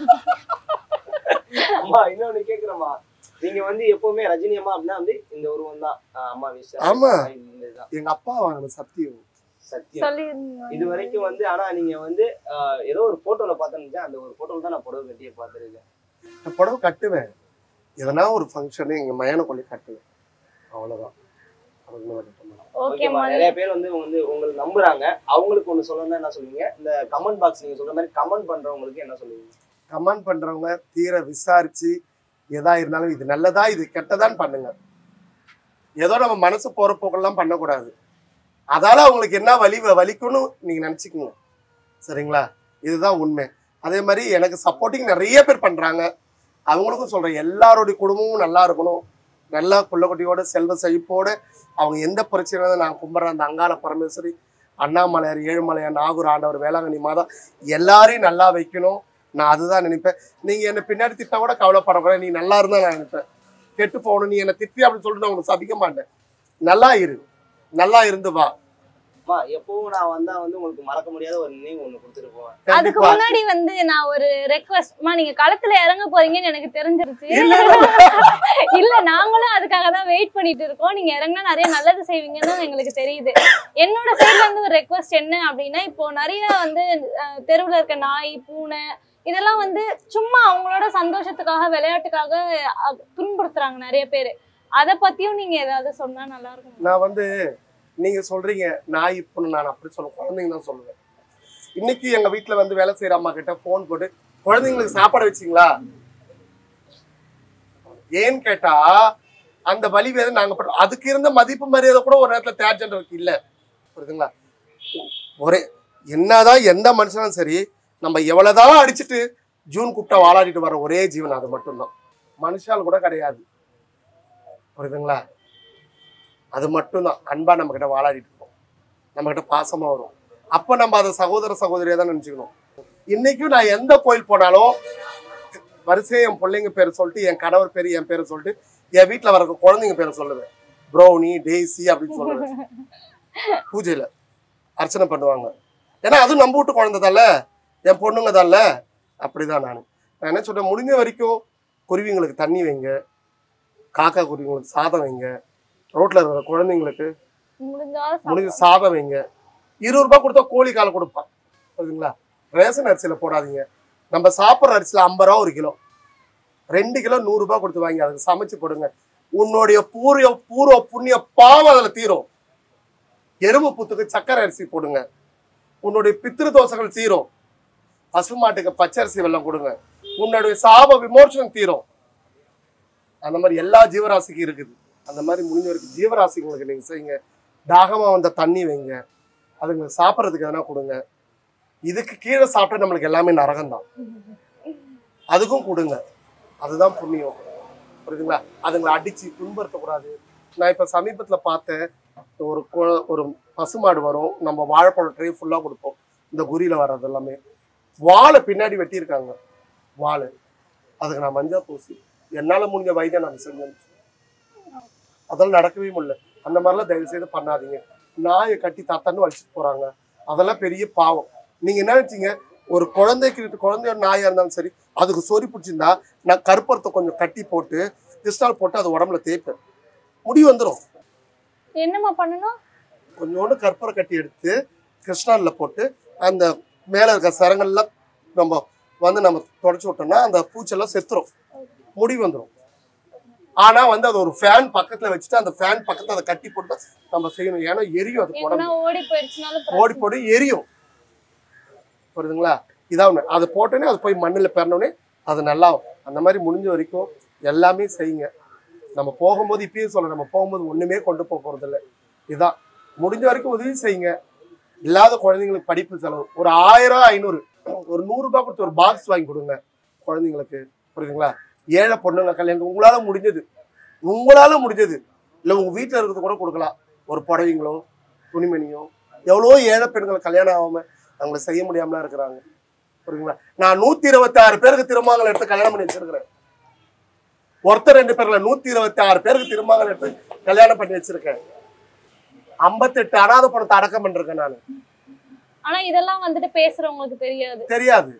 Speaker 1: அம்மா இன்னொன்னு கேக்குறேம்மா நீங்க வந்து எப்பவுமே ரஜினி அம்மா அப்படின்னா வந்து இந்த உருவம் தான் அம்மா விஷயம்
Speaker 2: ஆமா.
Speaker 1: இந்த இதுதான்
Speaker 2: எங்க அப்பா வாங்கின சத்தியம்
Speaker 1: சத்தியம்
Speaker 3: சொல்லி
Speaker 1: இது வரைக்கும் வந்து ஆனா நீங்க வந்து ஆஹ், ஏதோ ஒரு போட்டோல பார்த்தேன்னு அந்த ஒரு போட்டோல தான் நான் புடவை கட்டியே பார்த்திருக்கேன்
Speaker 2: நான் புடவை கட்டுவேன் எதனா ஒரு ஃபங்க்ஷனு எங்க மயான கொள்ளி கட்டுவேன் அவ்வளவுதான் அதுக்கு மேல கட்ட மாட்டேன்.
Speaker 3: ஓகேம்மா
Speaker 1: ஓகேம்மா நிறைய பேர் வந்து வந்து உங்களை நம்புறாங்க அவங்களுக்கு ஒண்ணு சொல்லணும்னா என்ன சொல்லுவீங்க இந்த கமெண்ட் பாக்ஸ் நீங்க சொல்ற மாதிரி கமெண்ட் பண்றவங்களுக்கு என்ன சொல்லுவீங்க
Speaker 2: கமெண்ட் பண்றவங்க தீர விசாரிச்சு எதா இருந்தாலும் இது நல்லதா இது கெட்டதான்னு பண்ணுங்க ஏதோ நம்ம மனசு போற போக்கெல்லாம் பண்ணக்கூடாது அதால அவங்களுக்கு என்ன வலி வலிக்கும்னு நீங்க நினைச்சுக்கோங்க சரிங்களா இதுதான் உண்மை அதே மாதிரி எனக்கு சப்போர்ட்டிங் நிறைய பேர் பண்றாங்க அவங்களுக்கும் சொல்றேன் எல்லாருடைய குடும்பமும் நல்லா இருக்கணும் நல்லா குள்ளக்குட்டியோட செல்வ செழிப்போட அவங்க எந்த பிரச்சனையும் நான் கும்பிட்றேன் அந்த அங்காள பரமேஸ்வரி அண்ணாமலையார் ஏழுமலையார் நாகூர் ஆண்டவர் வேளாங்கண்ணி மாதா எல்லாரையும் நல்லா வைக்கணும் நான் அதுதான் நினைப்பேன் நீங்க என்ன பின்னாடி திட்டா கூட கவலைப்படக்கூடாது நீ நல்லா இருந்தா நான் நினைப்பேன் கெட்டு போகணும் நீ என்ன திட்டி அப்படின்னு சொல்லிட்டு நான் உனக்கு சபிக்க மாட்டேன் நல்லா இரு நல்லா இருந்து வா
Speaker 1: அம்மா எப்பவும் நான் வந்தா வந்து உங்களுக்கு மறக்க முடியாத ஒரு நினைவு ஒண்ணு கொடுத்துட்டு போவேன்
Speaker 3: அதுக்கு
Speaker 2: கண்டிப்பா
Speaker 3: முன்னாடி வந்து நான் ஒரு ரெக்வஸ்ட்மா நீங்க களத்துல இறங்க போறீங்கன்னு எனக்கு தெரிஞ்சிருச்சு
Speaker 2: இல்ல, இல்ல.
Speaker 3: இல்ல நாங்களும் அதுக்காக தான் வெயிட் பண்ணிட்டு இருக்கோம் நீங்க இறங்கினா நிறைய நல்லது செய்வீங்கன்னு எங்களுக்கு தெரியுது என்னோட சைடுல இருந்து ஒரு ரெக்வஸ்ட் என்ன அப்படின்னா இப்போ நிறைய வந்து அஹ், தெருவுல இருக்க நாய் பூனை இதெல்லாம் வந்து சும்மா அவங்களோட சந்தோஷத்துக்காக விளையாட்டுக்காக அஹ், துன்புறுத்துறாங்க நிறைய பேர் அத பத்தியும் நீங்க ஏதாவது சொன்னா நல்லா இருக்கும்
Speaker 2: நான் வந்து நீங்க சொல்றீங்க நான் இப்போ நான் அப்படி சொல்ல குழந்தைங்க தான் சொல்லுவேன் இன்னைக்கு எங்க வீட்டுல வந்து வேலை செய்யற அம்மா கிட்ட போன் போட்டு குழந்தைங்களுக்கு சாப்பாடு வச்சிங்களா ஏன்னு கேட்டா அந்த வலி வேதனை நாங்க படுறோம் அதுக்கு இருந்த மதிப்பு மரியாதை கூட ஒரு நேரத்துல தேர்ட் ஜெண்டருக்கு இல்ல புரியுதுங்களா ஒரே என்னதான் எந்த மனுஷனும் சரி நம்ம எவ்வளவுதான் அடிச்சுட்டு ஜூன் கூப்பிட்டா வாழாடிட்டு வர ஒரே ஜீவன் அது மட்டும்தான் மனுஷால் கூட கிடையாது புரியுதுங்களா அது மட்டும்தான் அன்பா நம்ம கிட்ட வாழாடிட்டு இருக்கோம் நம்மகிட்ட பாசமா வரும் அப்ப நம்ம அதை சகோதர சகோதரியா தான் நினைச்சுக்கணும் இன்னைக்கும் நான் எந்த கோயில் போனாலும் வரிசையை என் பிள்ளைங்க பேரை சொல்லிட்டு என் கணவர் பேர் என் பேரை சொல்லிட்டு என் வீட்டுல வர குழந்தைங்க பேரை சொல்லுவேன் ப்ரௌனி டேசி அப்படின்னு சொல்லுவேன் பூஜையில அர்ச்சனை பண்ணுவாங்க ஏன்னா அதுவும் நம்ம வீட்டு குழந்தை தான்ல என் பொண்ணுங்க தான்ல அப்படிதான் நான் நான் என்ன சொல்றேன் முடிஞ்ச வரைக்கும் குருவிங்களுக்கு தண்ணி வைங்க காக்கா குருவிங்களுக்கு சாதம் வைங்க ரோட்ல இருக்கிற குழந்தைங்களுக்கு
Speaker 3: முடிஞ்சா
Speaker 2: முடிஞ்ச சாதம் வைங்க இருபது ரூபாய் கொடுத்தா கோழி காலை கொடுப்பான் புரியுதுங்களா ரேஷன் அரிசியில போடாதீங்க நம்ம சாப்பிட்ற அரிசியில ஐம்பது ரூபா ஒரு கிலோ ரெண்டு கிலோ நூறு ரூபாய் கொடுத்து வாங்கி அதுக்கு சமைச்சு போடுங்க உன்னுடைய பூர்வ பூர்வ புண்ணிய பாவம் அதுல தீரும் எறும்பு புத்துக்கு சக்கரை அரிசி போடுங்க உன்னுடைய பித்திரு தோசைகள் தீரும் பசுமாட்டுக்கு பச்சரிசி வெல்லம் கொடுங்க உன்னுடைய சாப விமோசனம் தீரும் அந்த மாதிரி எல்லா ஜீவராசிக்கும் இருக்குது அந்த மாதிரி முடிஞ்ச வரைக்கும் ஜீவராசிங்களுக்கு நீங்க செய்யுங்க தாகமா வந்த தண்ணி வைங்க அதுங்களுக்கு சாப்பிட்றதுக்கு எதனா கொடுங்க இதுக்கு கீழே சாப்பிட்டா நம்மளுக்கு எல்லாமே நரகம்தான் அதுக்கும் கொடுங்க அதுதான் புண்ணியம் புரியுதுங்களா அதுங்களை அடிச்சு துன்புறுத்தக்கூடாது நான் இப்ப சமீபத்துல பார்த்தேன் ஒரு கு- ஒரு பசுமாடு வரும் நம்ம வாழைப்பழம் ட்ரே ஃபுல்லா கொடுப்போம் இந்த குறியில வர்றது எல்லாமே வாழை பின்னாடி வெட்டியிருக்காங்க வாழை அதுக்கு நான் மஞ்சள் பூசி என்னால முடிஞ்ச வைத்தியம் நான் செஞ்சேன் அதெல்லாம் நடக்கவே முடியல அந்த மாதிரிலாம் தயவு செய்து பண்ணாதீங்க நாயை கட்டி தத்தன்னு வலிச்சுட்டு போறாங்க அதெல்லாம் பெரிய பாவம் நீங்க என்ன நினைச்சீங்க ஒரு குழந்தைக்கு குழந்தையோட நாயா இருந்தாலும் சரி அதுக்கு சொறி பிடிச்சிருந்தா நான் கருப்பரத்தை கொஞ்சம் கட்டி போட்டு கிறிஸ்டால் போட்டு அது உடம்புல தேய்ப்பேன் முடி வந்துடும்
Speaker 3: என்னம்மா பண்ணணும்
Speaker 2: கொஞ்சோண்டு கற்பூர கட்டி எடுத்து கிருஷ்ணால்ல போட்டு அந்த மேல இருக்க சரங்கள்லாம் நம்ம வந்து நம்ம தொடச்சி விட்டோம்னா அந்த பூச்செல்லாம் செத்துரும் முடி வந்துடும் ஆனா வந்து அது ஒரு ஃபேன் பக்கத்துல வச்சுட்டு அந்த ஃபேன் பக்கத்துல அதை கட்டி போட்டு தான் நம்ம செய்யணும் ஏன்னா எரியும் அது உடம்பு
Speaker 3: எங்கன்னா ஓடி போயிடுச்சுனாலும்
Speaker 2: ஓடி போட்டு எரியும் புரியுதுங்களா இதான் ஒண்ணு அதை போட்டோன்னே அது போய் மண்ணில் பிறனோடனே அது நல்லா அந்த மாதிரி முடிஞ்ச வரைக்கும் எல்லாமே செய்யுங்க நம்ம போகும்போது இப்பயும் சொல்ல நம்ம போகும்போது ஒண்ணுமே கொண்டு போக போறது இல்லை இதான் முடிஞ்ச வரைக்கும் உதவி செய்யுங்க இல்லாத குழந்தைங்களுக்கு படிப்பு செலவு ஒரு ஆயிரம் ஐநூறு ஒரு நூறு ரூபாய் கொடுத்து ஒரு பாக்ஸ் வாங்கி கொடுங்க குழந்தைங்களுக்கு புரியுதுங்களா ஏழை பொண்ணுங்க கல்யாணம் உங்களால முடிஞ்சது உங்களால முடிஞ்சது இல்லை உங்க வீட்டில் இருக்கிறது கூட கொடுக்கலாம் ஒரு புடவைங்களோ துணிமணியோ எவ்வளோ ஏழை பெண்கள் கல்யாணம் ஆகாம அவங்கள செய்ய முடியாமலாம் இருக்கிறாங்க புரியுங்களா நான் நூத்தி இருபத்தி ஆறு பேருக்கு திருமங்கலம் எடுத்து கல்யாணம் பண்ணி வச்சிருக்கிறேன் ஒருத்தர் ரெண்டு பேர்ல நூத்தி இருபத்தி ஆறு பேருக்கு திருமங்கலம் எடுத்து கல்யாணம் பண்ணி வச்சிருக்கேன் ஐம்பத்தெட்டு அனாதை பணத்தை அடக்கம் பண்ணிருக்கேன் நான்
Speaker 3: ஆனா இதெல்லாம் வந்துட்டு பேசுறவங்களுக்கு தெரியாது
Speaker 2: தெரியாது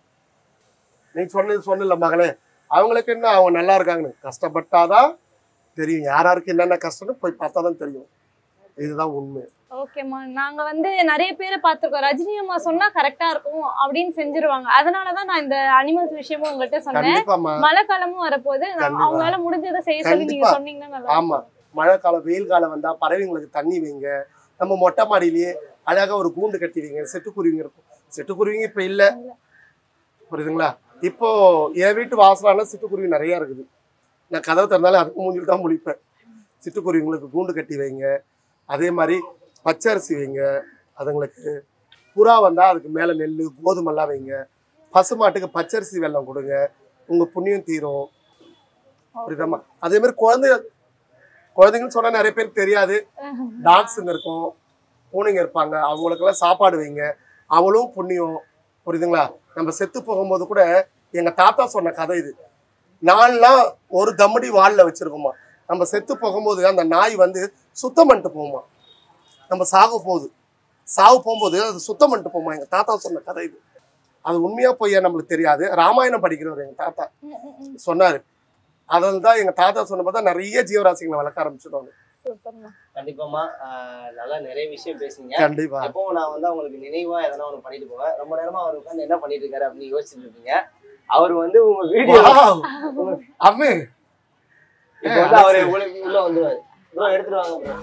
Speaker 2: நீ சொன்னது சொன்னல மகளே அவங்களுக்கு என்ன அவங்க நல்லா இருக்காங்கன்னு கஷ்டப்பட்டாதான் தெரியும் யார் யாருக்கு என்னென்ன கஷ்டம்னு போய் பார்த்தா தான் தெரியும் இதுதான் உண்மை
Speaker 3: ஓகேம்மா நாங்க வந்து நிறைய பேரை பார்த்திருக்கோம் ரஜினி அம்மா சொன்னா கரெக்டா இருக்கும் அப்படின்னு செஞ்சிருவாங்க அதனாலதான் நான் இந்த அனிமல்ஸ் விஷயமும் உங்கள்கிட்ட சொன்னேன்
Speaker 2: கண்டிப்பாம்மா
Speaker 3: மழை காலமும் வரப்போது நான்
Speaker 2: கண்டிப்பா.
Speaker 3: அவங்களால முடிஞ்சதை செய்ய சொல்லி நீங்க
Speaker 2: கண்டிப்பா.
Speaker 3: சொன்னீங்கன்னா நல்லா
Speaker 2: ஆமா மழை காலம் வெயில் காலம் வந்தா பறவைங்களுக்கு தண்ணி வைங்க நம்ம மொட்டை மாடியிலேயே அழகா ஒரு கூண்டு கட்டி வைங்க சிட்டுக்குருவிங்க இருக்கும் சிட்டுக்குருவிங்க இப்ப இல்ல புரியுதுங்களா இப்போ என் வீட்டு வாசலான சிட்டுக்குருவி நிறைய இருக்குது நான் கதவை திறந்தாலும் அதுக்கு மூஞ்சில் தான் முழிப்பேன் சிட்டுக்குருவிங்களுக்கு கூண்டு கட்டி வைங்க அதே மாதிரி பச்சரிசி வைங்க அதுங்களுக்கு புறா வந்தா அதுக்கு மேல நெல் கோதுமெல்லாம் வைங்க பசுமாட்டுக்கு பச்சரிசி வெல்லம் கொடுங்க உங்க புண்ணியம் தீரும் புரியுதாம்மா அதே மாதிரி குழந்தை குழந்தைங்கன்னு சொன்னா நிறைய பேருக்கு தெரியாது டாக்ஸுங்க இருக்கும் பூனைங்க இருப்பாங்க அவங்களுக்கெல்லாம் சாப்பாடு வைங்க அவளும் புண்ணியம் புரியுதுங்களா நம்ம செத்து போகும்போது கூட எங்க தாத்தா சொன்ன கதை இது நான்லாம் ஒரு தம்மடி வால்ல வச்சிருக்கோமா நம்ம செத்து போகும்போது அந்த நாய் வந்து சுத்தம் பண்ணிட்டு போகுமா நம்ம சாக போகுது சாவு போகும்போது அது சுத்தம் பண்ணிட்டு போகுமா எங்க தாத்தா சொன்ன கதை இது அது உண்மையா பொய்யா நம்மளுக்கு தெரியாது ராமாயணம் படிக்கிறவர் எங்க தாத்தா
Speaker 3: ம், ம், ம்.
Speaker 2: சொன்னாரு அதில் தான் எங்க தாத்தா சொன்ன பார்த்தா நிறைய ஜீவராசிகளை வளர்க்க ஆரம்பிச்சிடுவாங்க
Speaker 3: சூப்பர்மா
Speaker 1: கண்டிப்பாமா ஆஹ் நல்லா நிறைய விஷயம் பேசுனீங்க
Speaker 2: கண்டிப்பா
Speaker 1: எப்பவும் நான் வந்து அவங்களுக்கு நினைவா எதனா ஒண்ணு பண்ணிட்டு போவேன் ரொம்ப நேரமா அவர் உட்காந்து என்ன பண்ணிட்டு இருக்காரு அப்படின்னு யோசிச்சுட்டு இருப்பீங்க அவர் வந்து உங்க வீடியோ
Speaker 2: Wow. அம்மே
Speaker 1: இப்போ வந்து அவரு உள்ள உள்ள வந்துருவாரு ப்ரோ எடுத்துட்டு வாங்க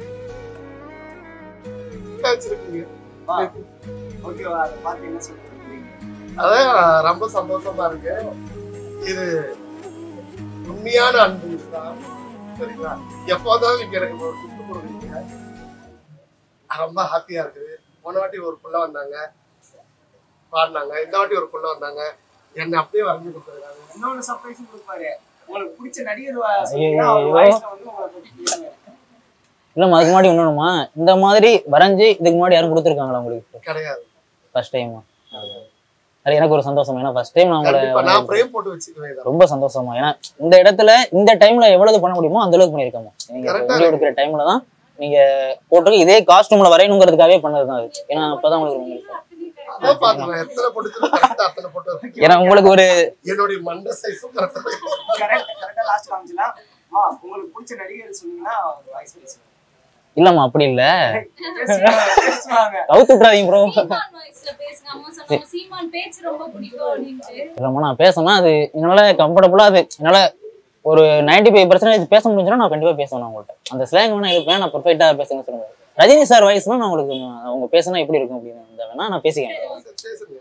Speaker 1: ப்ரோ
Speaker 2: வச்சிருக்கீங்க
Speaker 1: ஓகேவா அதை பார்த்து என்ன சொல்றீங்க
Speaker 2: அதான் ரொம்ப சந்தோஷமா இருக்கு இது உண்மையான அன்பு இதுதான் சரிங்களா எப்போதான் நீங்க எனக்கு ஒரு gift கொடுக்குறீங்க ரொம்ப ஹாப்பியா இருக்குது போன வாட்டி ஒரு புள்ள வந்தாங்க பாடினாங்க இந்த வாட்டி ஒரு புள்ள வந்தாங்க என்னை அப்படியே வரைஞ்சு கொடுத்துருக்காங்க
Speaker 1: இன்னொன்னு சர்ப்ரைஸும் கொடுப்பாரு உங்களுக்கு பிடிச்ச நடிகர் வா- சொன்னீங்கன்னா அவர் வாய்ஸ்ல வந்து உங்களை பத்தி பேசுவாரு
Speaker 4: இல்லம்மா அதுக்கு முன்னாடி இன்னொன்னுமா இந்த மாதிரி வரைஞ்சு இதுக்கு முன்னாடி யாரும் கொடுத்துருக்காங்களா உங்களுக்கு
Speaker 2: கிடையாது
Speaker 4: ஃபர்ஸ்ட் டைமா அது எனக்கு ஒரு சந்தோஷம் ஏன்னா ஃபர்ஸ்ட் டைம் நான்
Speaker 2: கண்டிப்பா நான்
Speaker 4: உங்களை
Speaker 2: ஃப்ரேம் போட்டு வச்சுக்குவேன் இதை.
Speaker 4: ரொம்ப சந்தோஷமா ஏன்னா இந்த இடத்துல இந்த டைம்ல எவ்வளவு பண்ண முடியுமோ அந்த அளவுக்கு பண்ணிருக்கோம் நீங்க
Speaker 2: Correct ஆ
Speaker 4: வீடியோ எடுக்கிற டைம்ல தான் நீங்க போட்டு இதே காஸ்டியூம்ல வரையணுங்கிறதுக்காகவே பண்ணதுதான் அது ஏன்னா அப்பதான் உங்களுக்கு ரொம்ப
Speaker 2: அதான் பாத்துக்கலாம் எத்தனை போட்டு கரெக்டா அத்தனை போட்டு வைக்கிறேன்.
Speaker 4: ஏன்னா உங்களுக்கு ஒரு
Speaker 2: என்னுடைய மண்டை சைஸும் கரெக்டா
Speaker 1: கரெக்ட் கரெக்டா லாஸ்ட் காமிச்சலாம் அம்மா உங்களுக்கு பிடிச்ச நடிகர் சொன்னீங்கன்னா வாய்ஸ் பேசுவாங்க
Speaker 4: இல்லம்மா அப்படி இல்ல
Speaker 1: பேசுவாங்க
Speaker 4: கவுத்து விட்டுறாதீங்க ப்ரோ
Speaker 3: சீமான் வாய்ஸ்ல பேசுங்க அம்மா சொன்னாங்க சீமான் பேச்சு ரொம்ப பிடிக்கும் அப்படின்ட்டு
Speaker 4: இல்லம்மா நான் பேசணும் அது என்னால கம்ஃபர்டபுளா அது என்னால ஒரு நைன்டி ஃபைவ் பர்சன்டேஜ் பேச முடிஞ்சுன்னா நான் கண்டிப்பா பேசணும் உங்கள்கிட்ட அந்த ஸ்லாங் வேணா இருப்பேன் நான் பர்ஃபெக்டா பேசுங்க சொல்லுங்க ரஜினி சார் வாய்ஸ்னா நான் உங்களுக்கு நான் அவங்க பேசினா எப்படி இருக்கும் அப்படின்னு இந்த வேணா நான் பேசிக்கிறேன்
Speaker 2: பேசுங்க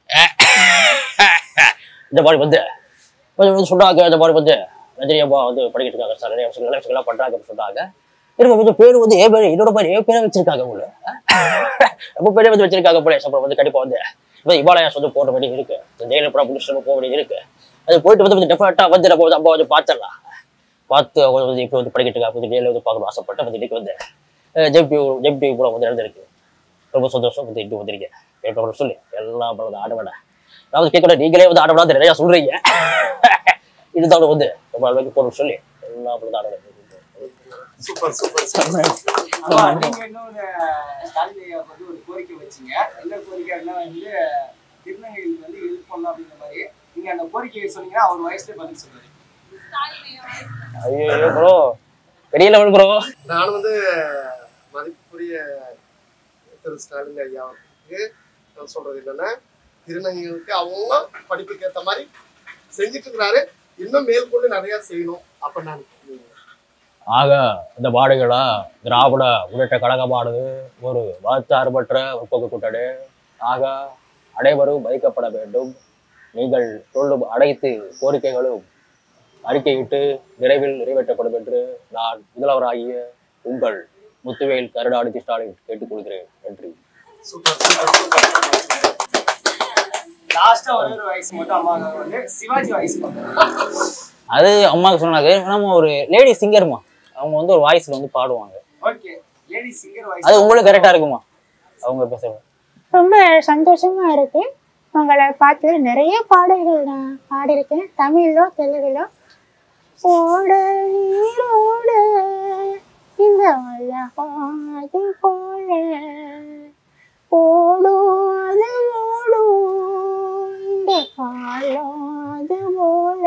Speaker 4: இந்த பாடி வந்து கொஞ்சம் கொஞ்சம் சொன்னாங்க இந்த பாடி வந்து ரஜினி அப்பா வந்து படிக்கிட்டு இருக்காங்க சார் நிறைய விஷயங்கள் விஷயங்கள்லாம் பண்றாங்க அப்படின்னு சொன்னாங்க இருக்க கொஞ்சம் பேர் வந்து ஏ பேர் இதோட பேர் ஏ பேரை வச்சிருக்காங்க போல ரொம்ப பேரே வந்து வச்சிருக்காங்க போல அப்புறம் வந்து கண்டிப்பா வந்து இப்போ இவாலயாஸ் வந்து போட வேண்டியது இருக்கு இந்த ஜெயலலிதா முடிச்சு போக வேண்டியது இருக்கு அது போயிட்டு வந்து கொஞ்சம் டெஃபரெண்டா வந்து நம்ம வந்து அப்பா வந்து பார்த்துடலாம் பார்த்து அவங்க வந்து இப்போ வந்து படிக்கிட்டு இருக்காங்க வந்து ஜெயில வந்து பார்க்கணும் ஆசைப்பட்டு வந்து இன்னைக்கு வந்து ஜெம்பி ஜெம்பி கூட வந்து நடந்திருக்கு ரொம்ப சந்தோஷம் வந்து இட்டு வந்திருக்கேன் கேட்டவங்க சொல்லி எல்லாம் பண்ணது ஆடவிட அதாவது கேட்கல நீங்களே வந்து ஆடவிடாது நிறைய சொல்றீங்க இதுதான் வந்து ரொம்ப அளவுக்கு போகணும்னு சொல்லி எல்லாம் பண்ணது ஆடவிட
Speaker 2: சூப்பர் சூப்பர் சூப்பர்
Speaker 1: அம்மா நீங்க இன்னொரு ஸ்டாலின் ஐயா வந்து ஒரு கோரிக்கை வச்சீங்க என்ன கோரிக்கைன்னா வந்து திருநங்கைகளுக்கு வந்து ஹெல்ப் பண்ணலாம் அப்படிங்கிற மாதிரி நீங்க அந்த கோரிக்கையை சொன்னீங்கன்னா அவர் வயசுல பதில் சொல்லுவாரு
Speaker 4: ஐயோ ப்ரோ பெரிய லெவல் ப்ரோ
Speaker 2: நான் வந்து மதிப்புக்குரிய திரு ஸ்டாலின் ஐயா அவர்களுக்கு நான் சொல்றது என்னன்னா திருநங்கைகளுக்கு அவங்க படிப்புக்கு ஏத்த மாதிரி செஞ்சுட்டு இருக்கிறாரு இன்னும் மேற்கொண்டு நிறைய செய்யணும் அப்ப நான்
Speaker 4: ஆக இந்த பாடுகளா திராவிட உள்ளிட்ட கழகமானது ஒரு மதச்சார்பற்ற முற்போக்கு கூட்டணி ஆக அனைவரும் வைக்கப்பட வேண்டும் நீங்கள் சொல்லும் அனைத்து கோரிக்கைகளும் அறிக்கையிட்டு விரைவில் நிறைவேற்றப்படும் என்று நான் முதல்வராகிய உங்கள் முத்துவேல் கருணாநிதி ஸ்டாலின் கேட்டுக்கொள்கிறேன் நன்றி
Speaker 2: சூப்பர் சூப்பர் சூப்பர்
Speaker 1: லாஸ்டா ஒரே ஒரு வயசு மட்டும் அம்மா வந்து சிவாஜி வயசு
Speaker 4: அது அம்மாவுக்கு சொன்னாங்க நம்ம ஒரு லேடி சிங்கர்மா அவங்க வந்து ஒரு வாய்ஸ்ல வந்து பாடுவாங்க
Speaker 1: ஓகே லேடி சிங்கர்
Speaker 4: அது
Speaker 1: வயசு
Speaker 4: உங்களுக்கு கரெக்டா இருக்குமா அவங்க பேச
Speaker 5: ரொம்ப சந்தோஷமா இருக்கு உங்களை பார்த்து நிறைய பாடல்கள் நான் பாடியிருக்கேன் தமிழ்லோ தெலுங்குலோ ஓட நீரோட இந்த உலகாது போல ஓடும் அது ஓடும் இந்த காலம் அது போல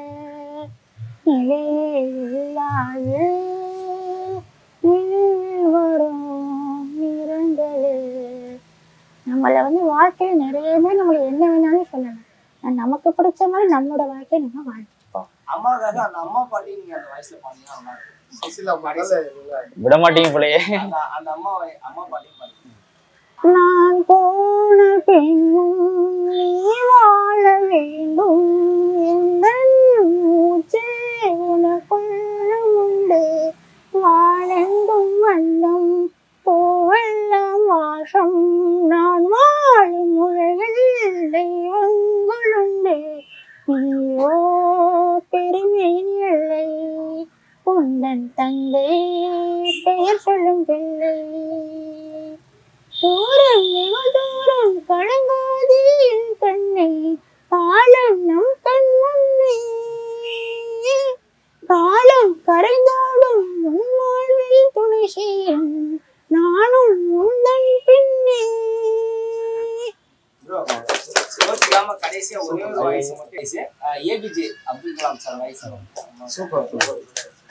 Speaker 5: இல்லாது நினைவில் வரும் நிறங்களே நம்மள வந்து வாழ்க்கையில நிறைய பேர் நம்மளுக்கு என்ன வேணாலும் சொல்லலாம் ஆனா நமக்கு பிடிச்ச மாதிரி நம்மளோட வாழ்க்கையை நம்ம வாழ்ந்துப்போம்
Speaker 1: அம்மாவுக்காக அந்த அம்மா பாட்டி நீங்க அந்த வயசுல பாத்தீங்கன்னா நல்லா இருக்கும்
Speaker 2: சுசிலா மடல
Speaker 4: விட மாட்டீங்க போலயே
Speaker 1: அந்த அந்த அம்மா அம்மா பாட்டியும் பாருங்க
Speaker 5: நான் போன பின்னும் நீ வாழ வேண்டும் எந்த மூச்சே உனக்குள்ள உண்டு வாழெங்கும் வண்ணம் போவெல்லாம் வாசம் நான் வாழும் உலகில் தெய்வங்களுண்டு நீயோ பெருமை இல்லை உந்தன் தந்தை பெயர் சொல்லும் பிள்ளை தூரம் வெகு தூரம் கடங்காதே என் கண்ணை காலம் நம் கண் முன்னே காலம் கரைந்தாலும் உன் வாழ்வில் துணை செய்யும் நானும் உந்தன் பின்னே
Speaker 1: ப்ரோ யோசிக்காம கடைசியா ஒரே ஒரு வயசு மட்டும் வயசு ஏபிஜே அப்துல் கலாம் சார் வயசு
Speaker 2: சூப்பர் சூப்பர்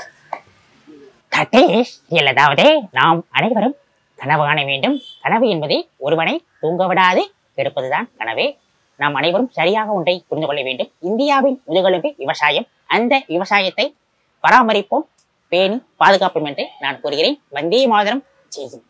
Speaker 6: சதீஷ் இல்லதாவது நாம் அனைவரும் கனவு காண வேண்டும் கனவு என்பது ஒருவனை தூங்க விடாது கெடுப்பதுதான் கனவே நாம் அனைவரும் சரியாக ஒன்றை புரிந்து கொள்ள வேண்டும் இந்தியாவின் முதுகெலும்பு விவசாயம் அந்த விவசாயத்தை பராமரிப்போம் பேணி பாதுகாப்போம் என்று நான் கூறுகிறேன் வந்தே மாதரம் செய்யும்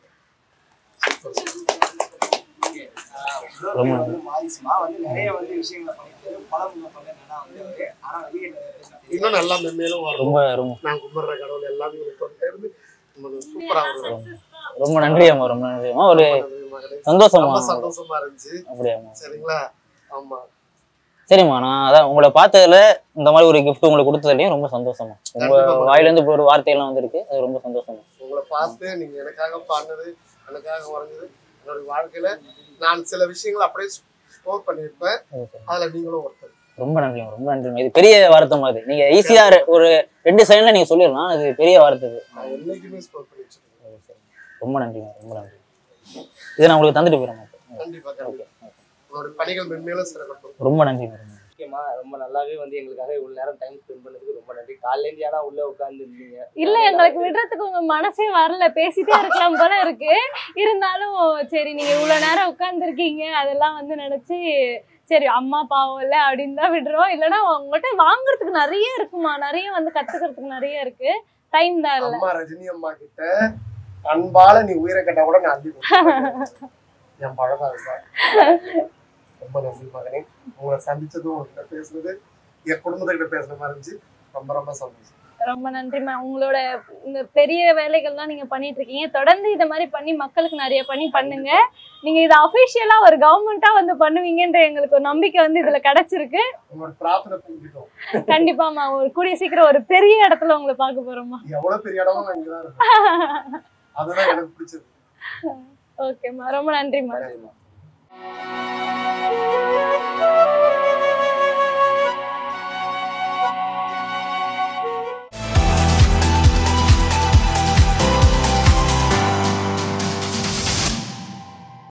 Speaker 1: ரொம்ப வந்து மாரிசுமா வந்து நிறைய வந்து விஷயங்களை பண்ணிட்டு படம் பண்ணா வந்து அவரு ஆனா வெளியே நிறைய பேர் தெரியும்.
Speaker 2: இன்னும் நல்லா மென்மேலும் வரும்
Speaker 4: ரொம்ப ரொம்ப
Speaker 2: நான் கும்பிடுற கடவுள் எல்லாமே உங்களுக்கு கொண்டு இருந்து சூப்பரா வரும்
Speaker 4: ரொம்ப நன்றி அம்மா ரொம்ப நன்றி அம்மா ஒரு சந்தோஷமா
Speaker 2: ரொம்ப சந்தோஷமா இருந்துச்சு
Speaker 4: அப்படியா அம்மா
Speaker 2: சரிங்களா ஆமா
Speaker 4: சரிம்மா நான் அதான் உங்களை பார்த்ததுல இந்த மாதிரி ஒரு gift உங்களுக்கு கொடுத்ததுலயும் ரொம்ப சந்தோஷமா உங்க
Speaker 2: கண்டிப்பா.
Speaker 4: வாயில இருந்து இப்படி ஒரு வார்த்தையெல்லாம் வந்திருக்கு அது ரொம்ப சந்தோஷமா
Speaker 2: உங்களை பார்த்து நீங்க எனக்காக பாடினது எனக்காக வரைஞ்சது என்னோட வாழ்க்கையில நான் சில விஷயங்களை அப்படியே ஸ்டோர் பண்ணியிருப்பேன் அதுல நீங்களும் ஒருத்தர்
Speaker 4: ரொம்ப நன்றிங்க ரொம்ப நன்றிங்க இது பெரிய வார்த்தை மாதிரி நீங்க ஈஸியா ஒரு ரெண்டு செகண்ட்ல நீங்க சொல்லிடலாம் அது பெரிய வார்த்தை இது.
Speaker 2: நான் என்னைக்குமே ஸ்டோர் பண்ணி வச்சிருக்கேன்
Speaker 4: ரொம்ப நன்றிங்க ரொம்ப நன்றி இதை நான் உங்களுக்கு தந்துட்டு போயிடுறேன்
Speaker 2: கண்டிப்பா கண்டிப்பா உங்களோட பணிகள் மென்மேலும் சிறக்கட்டும்
Speaker 4: ரொம்ப நன்றிங்க ரொம்ப நன்றி.
Speaker 1: முக்கியமா ரொம்ப நல்லாவே வந்து எங்களுக்காக இவ்வளவு நேரம் டைம் ஸ்பெண்ட் பண்ணதுக்கு ரொம்ப நன்றி காலையில இருந்து ஏன்னா உள்ள உட்கார்ந்து இருந்தீங்க
Speaker 3: இல்ல எங்களுக்கு விடுறதுக்கு உங்க மனசே வரல பேசிட்டே இருக்கலாம் போல இருக்கு இருந்தாலும் சரி நீங்க இவ்வளவு நேரம் உட்கார்ந்துருக்கீங்க அதெல்லாம் வந்து நினைச்சு சரி அம்மா பாவம் இல்ல அப்படின்னு தான் விடுறோம் இல்லைன்னா உங்கள்கிட்ட வாங்குறதுக்கு நிறைய இருக்குமா நிறைய வந்து கத்துக்கிறதுக்கு நிறைய இருக்கு டைம் தான் இல்ல
Speaker 2: அம்மா ரஜினி அம்மா கிட்ட அன்பால நீ உயிரை கட்டா கூட நான் அள்ளி கொடுப்பேன். என் பழக்கம் அதுதான் ரொம்ப நன்றி மகனே உங்களை சந்திச்சதும் உங்ககிட்ட பேசுனது என் குடும்பத்துக்கிட்ட பேசுன மாதிரி இருந்துச்சு ரொம்ப ரொம்ப சந்தோஷம்
Speaker 3: ரொம்ப நன்றிம்மா உங்களோட இந்த பெரிய வேலைகள்லாம் நீங்க பண்ணிட்டு இருக்கீங்க தொடர்ந்து இத மாதிரி பண்ணி மக்களுக்கு நிறைய பண்ணி பண்ணுங்க நீங்க இதை அபிஷியலா ஒரு கவர்மெண்டா வந்து பண்ணுவீங்கன்ற எங்களுக்கு ஒரு நம்பிக்கை வந்து இதுல கிடைச்சிருக்கு
Speaker 2: உங்களோட பிரார்த்தனை புரிஞ்சுட்டோம்
Speaker 3: கண்டிப்பாம்மா ஒரு கூடிய சீக்கிரம் ஒரு பெரிய இடத்துல உங்களை பார்க்க போறோம்மா
Speaker 2: எவ்வளவு பெரிய இடமும் நான் இங்கதான் இருக்கேன் அதுதான் எனக்கு பிடிச்சது
Speaker 3: ஓகேம்மா ரொம்ப நன்றிம்மா
Speaker 1: நன்றிம்மா.